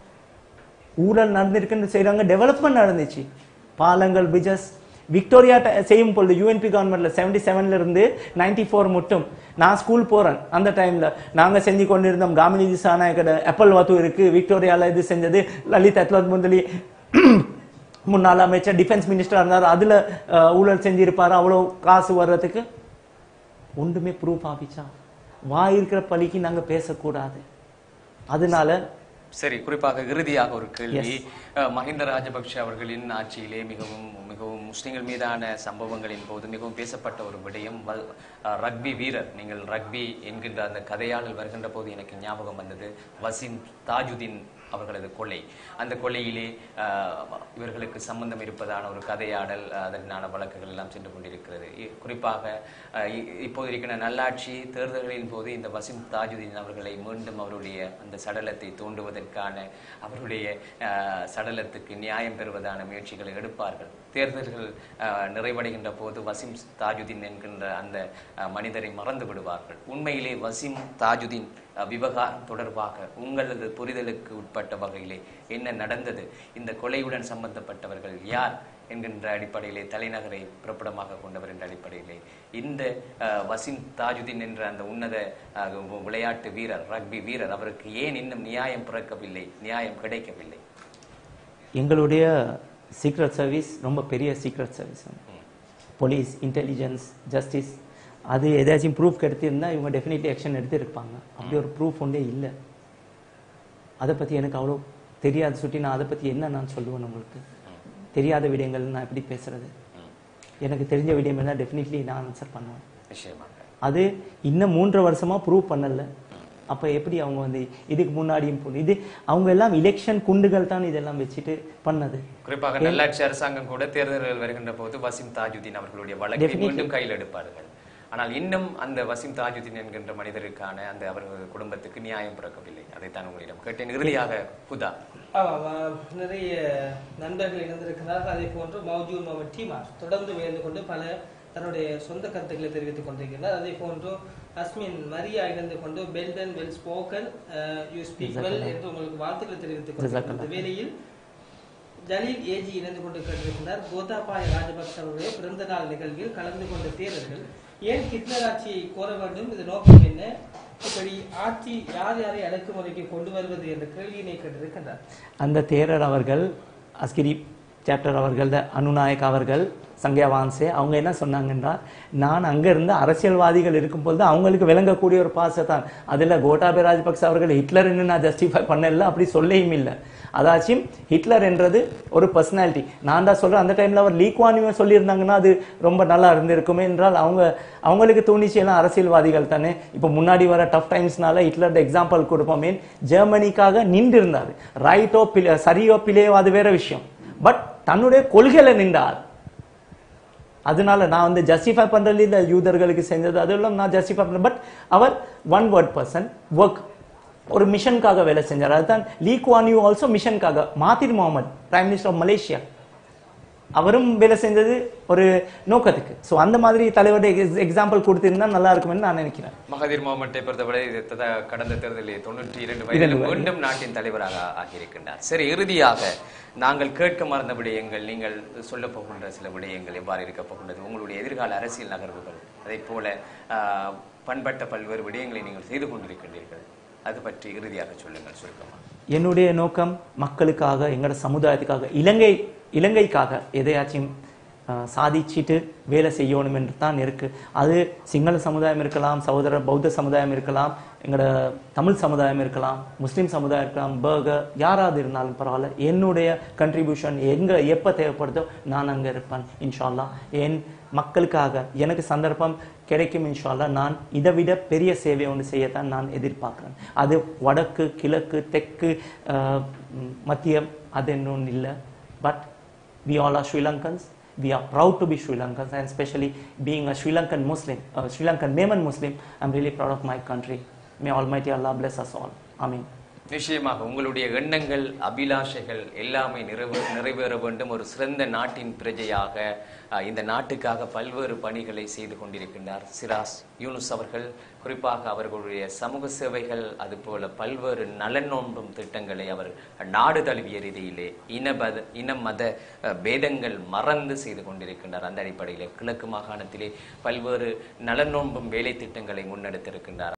ஊழல் நடந்திருக்குன்னு செய்றாங்க டெவலப்மெண்ட் நடந்துச்சு பாலங்கள் பிரிட்ஜஸ் விக்டோரியா ட- செய்யும் பொழுது யூஎன்பி கவர்மெண்ட்ல செவன்டி செவன்ல இருந்து நைன்டி ஃபோர் மட்டும் நான் ஸ்கூல் போறேன் அந்த டைம்ல நாங்க செஞ்சு கொண்டிருந்தோம் காமினி சாநாயகட அப்பல் வாத்து இருக்கு விக்டோரியால இது செஞ்சது லலித் அத்லத் முந்தலி முன்னாள் அமைச்சர் டிஃபென்ஸ் மினிஸ்டர் இருந்தார் அதுல அஹ், ஊழல் செஞ்சிருப்பாரு அவ்வளவு காசு வர்றதுக்கு ஒன்றுமே ப்ரூஃப் ஆகிச்சா வாய் இருக்கிற பழிக்கு நாங்க பேசக்கூடாது அதனால சரி குறிப்பாக இறுதியாக ஒரு கேள்வி அஹ், மஹிந்த ராஜபக்ஷ அவர்களின் ஆட்சியிலே மிகவும் மிகவும் முஸ்லிம்கள் மீதான சம்பவங்களின் போது மிகவும் பேசப்பட்ட ஒரு விடயம் வ- அஹ், ரக்பி வீரர் நீங்கள் ரக்பி என்கின்ற அந்த கதையாடல் வருகின்ற போது எனக்கு ஞாபகம் வந்தது வசீம் தாஜுதீன் அவர்களது கொலை அந்த கொலையிலே அஹ், இவர்களுக்கு சம்பந்தம் இருப்பதான ஒரு கதையாடல் அதற்கான வழக்குகள் எல்லாம் சென்று கொண்டிருக்கிறது இ- குறிப்பாக அஹ், இ- இப்போது இருக்கின்ற நல்லாட்சி தேர்தல்களின் போது இந்த வசீம் தாஜுதீன் அவர்களை மீண்டும் அவருடைய அந்த சடலத்தை தோண்டுவதற்கான அவருடைய அஹ், சடலத்துக்கு நியாயம் பெறுவதான முயற்சிகளை எடுப்பார்கள் தேர்தல்கள் அஹ், நிறைவடைகின்ற போது வசீம் தாஜுதீன் என்கின்ற அந்த அஹ், மனிதரை மறந்து விடுவார்கள் உண்மையிலே வசீம் தாஜுதீன் அஹ், விவகாரம் தொடர்பாக உங்களது புரிதலுக்கு உட்பட்ட வகையிலே என்ன நடந்தது இந்த கொலையுடன் சம்பந்தப்பட்டவர்கள் யார் என்கின்ற அடிப்படையிலே தலைநகரை புறப்படமாக கொண்டவர் என்ற அடிப்படையிலே இந்த அஹ், வசீம் தாஜுதீன் என்ற அந்த உன்னத அஹ், வி- விளையாட்டு வீரர் ரக்பி வீரர் அவருக்கு ஏன் இன்னும் நியாயம் பிறக்கவில்லை நியாயம் கிடைக்கவில்லை எங்களுடைய சீக்ரெட் சர்வீஸ் ரொம்ப பெரிய secret service police intelligence justice அது ஏதாச்சும் ப்ரூஃப் கிடைத்திருந்தா இவங்க டெஃபினெட்லி ஆக்ஷன் எடுத்திருப்பாங்க அப்படி ஒரு ப்ரூஃப் ஒன்றே இல்லை அதை பத்தி எனக்கு அவ்வளோ தெரியாது சுட்டி நான் அதை பத்தி என்ன நான் சொல்லுவேன் உங்களுக்கு தெரியாத விடயங்கள் நான் எப்படி பேசுறது எனக்கு தெரிஞ்ச விடயம் என்ன டெஃபினெட்லி நான் ஆன்சர் பண்ணுவேன் நிச்சயமாக அது இன்னும் மூன்று வருஷமா ப்ரூவ் பண்ணல அப்ப எப்படி அவங்க வந்து இதுக்கு முன்னாடியும் போன இது அவங்க எல்லாம் எலெக்ஷன் குண்டுகள் தான் இதெல்லாம் வச்சுட்டு பண்ணது குறிப்பாக நல்லாட்சி அரசாங்கம் கூட தேர்தல்கள் வருகின்ற போது வசீம் தாஜுதீன் அவர்களுடைய வழக்கை Definitely. மீண்டும் கையில் எடுப்பார்கள் ஆனால் இன்னும் அந்த வசீம் தாஜுதீன் என்கின்ற மனிதருக்கான அந்த அவர்கள் குடும்பத்துக்கு நியாயம் பிறக்கவில்லை அதைத்தான் உங்களிடம் கேட்டேன் இறுதியாக புதா ஆமாம் ஆ, நிறைய நண்பர்கள் இணைந்திருக்கிறார்கள் அதே போன்று மௌஜூத் முகமது டீமார் தொடர்ந்து உயர்ந்து கொண்டு பல தன்னுடைய சொந்த கருத்துக்களை தெரிவித்துக் கொண்டிருக்கின்றார் அதே போன்று அஸ்மின் மரியா இணைந்து கொண்டு பெல்டன் well spoken you speak well என்று உங்களுக்கு வாழ்த்துக்களை தெரிவித்துக் கொண்டிருக்கிறார் இந்த வேளையில் ஜலீல் ஏஜி இணைந்து கொண்டு கேட்டிருக்கின்றார் கோத்தாபாய ராஜபக்ச அவருடைய பிறந்த நாள் நிகழ்வில் கலந்து கொண்ட தேரர்கள் ஏன் ஹிட்லர் ஆட்சியை கோர வேண்டும் இது நோக்கம் என்ன இப்படி ஆட்சி யார் யாரை அடக்குமுறைக்கு கொண்டு வருவது என்ற கேள்வியினை கேட்டிருக்கின்றார் அந்த தேரர் அவர்கள் அஸ்கிரி சாப்டர் அவர்கள் அனுநாயக் அவர்கள் சங்யா வான்சே அவங்க என்ன சொன்னாங்கன்னா நான் அங்க இருந்து அரசியல்வாதிகள் இருக்கும்போது அவங்களுக்கு விளங்கக்கூடிய ஒரு பாசை தான் அதுல கோட்டாபய ராஜபக்ச அவர்கள் ஹிட்லர்னு நான் ஜஸ்டிஃபை பண்ணல அப்படி சொல்லையும் இல்லை அதாச்சும் ஹிட்லர் என்றது ஒரு பர்சனாலிட்டி நான் தான் சொல்றேன் அந்த டைம்ல அவர் லீக்வானியும் சொல்லியிருந்தாங்கன்னா அது ரொம்ப நல்லா இருந்திருக்குமே என்றால் அவங்க அவங்களுக்கு தோணிச்சு எல்லாம் அரசியல்வாதிகள் தானே இப்போ முன்னாடி வர டஃப் டைம்ஸ்னால ஹிட்லர் எக்ஸாம்பிள் கொடுப்போமே ஜெர்மனிக்காக நின்று இருந்தார் ரைட்டோ பிழை சரியோ பிழையோ அது வேற விஷயம் பட் தன்னுடைய கொள்கையில நின்றார் அதனால நான் வந்து ஜஸ்டிஃபை பண்றது இல்ல யூதர்களுக்கு செஞ்சது அதெல்லாம் நான் ஜஸ்டிஃபை பண்ண பட் அவர் ஒன் வேர்ட் பர்சன் ஒர்க் ஒரு மிஷனுக்காக வேலை செஞ்சார் அதுதான் லீ குவான் யூ ஆல்சோ மிஷனுக்காக Mahathir Mohamad prime minister of Malaysia அவரும் வேலை செஞ்சது ஒரு நோக்கத்துக்கு ஸோ அந்த மாதிரி தலைவருடைய எக்ஸாம்பிள் கொடுத்திருந்தா நல்லா இருக்கும்னு நான் நினைக்கிறேன் மகதீர் மோமெண்ட்டை பொறுத்தவரை இது தத- கடந்த தேர்தலில் தொண்ணூற்றி இரண்டு வயதில் மீண்டும் நாட்டின் தலைவராக ஆகியிருக்கின்றார் சரி இறுதியாக நாங்கள் கேட்க மறந்த விடயங்கள் நீங்கள் சொல்லப் போகின்ற சில விடயங்கள் எவ்வாறு இருக்கப் போகின்றது உங்களுடைய எதிர்கால அரசியல் நகர்வுகள் அதைப் போல ஆஹ், பண்பட்ட பல்வேறு விடயங்களை நீங்கள் செய்து கொண்டிருக்கின்றீர்கள் அது பற்றி இறுதியாக சொல்லுங்கள் சுருக்கமாக என்னுடைய நோக்கம் மக்களுக்காக எங்களோட சமுதாயத்துக்காக இலங்கை இலங்கைக்காக எதையாச்சும் அஹ், சாதிச்சிட்டு வேலை செய்யணும் என்று தான் இருக்கு அது சிங்கள சமுதாயம் இருக்கலாம் சகோதர பௌத்த சமுதாயம் இருக்கலாம் எங்களோட தமிழ் சமுதாயம் இருக்கலாம் முஸ்லீம் சமுதாயம் இருக்கலாம் பர்கர் யாராவது இருந்தாலும் பரவாயில்ல என்னுடைய கண்ட்ரிபியூஷன் எங்க எப்ப தேவைப்படுதோ நான் அங்க இருப்பேன் இன்ஷால்லா என் மக்களுக்காக எனக்கு சந்தர்ப்பம் கிடைக்கும் இன்ஷால்லா நான் இதை விட பெரிய சேவை ஒன்று செய்யத்தான் நான் எதிர்பார்க்கிறேன் அது வடக்கு கிழக்கு தெற்கு அஹ், ம், மத்தியம் அது இன்னும் இல்லை but we all are Sri Lankans. We are proud to be Sri Lankans, and especially being a Sri Lankan Muslim, a Sri Lankan Memon Muslim, I'm really proud of my country. May Almighty Allah bless us all. Amen. நிச்சயமாக உங்களுடைய எண்ணங்கள் அபிலாஷைகள் எல்லாமே நிறைவே நிறைவேற வேண்டும் ஒரு சிறந்த நாட்டின் பிரஜையாக அஹ், இந்த நாட்டுக்காக பல்வேறு பணிகளை செய்து கொண்டிருக்கின்றார் சிராஸ் யூனுஸ் அவர்கள் குறிப்பாக அவர்களுடைய சமூக சேவைகள் அதுபோல பல்வேறு நலனோம்பும் திட்டங்களை அவர் நாடு தழுவிய ரீதியிலே இனபத இன மத அஹ், பேதங்கள் மறந்து செய்து கொண்டிருக்கின்றார் அந்த அடிப்படையிலே கிழக்கு மாகாணத்திலே பல்வேறு நலனோம்பும் வேலை திட்டங்களை முன்னெடுத்திருக்கின்றார்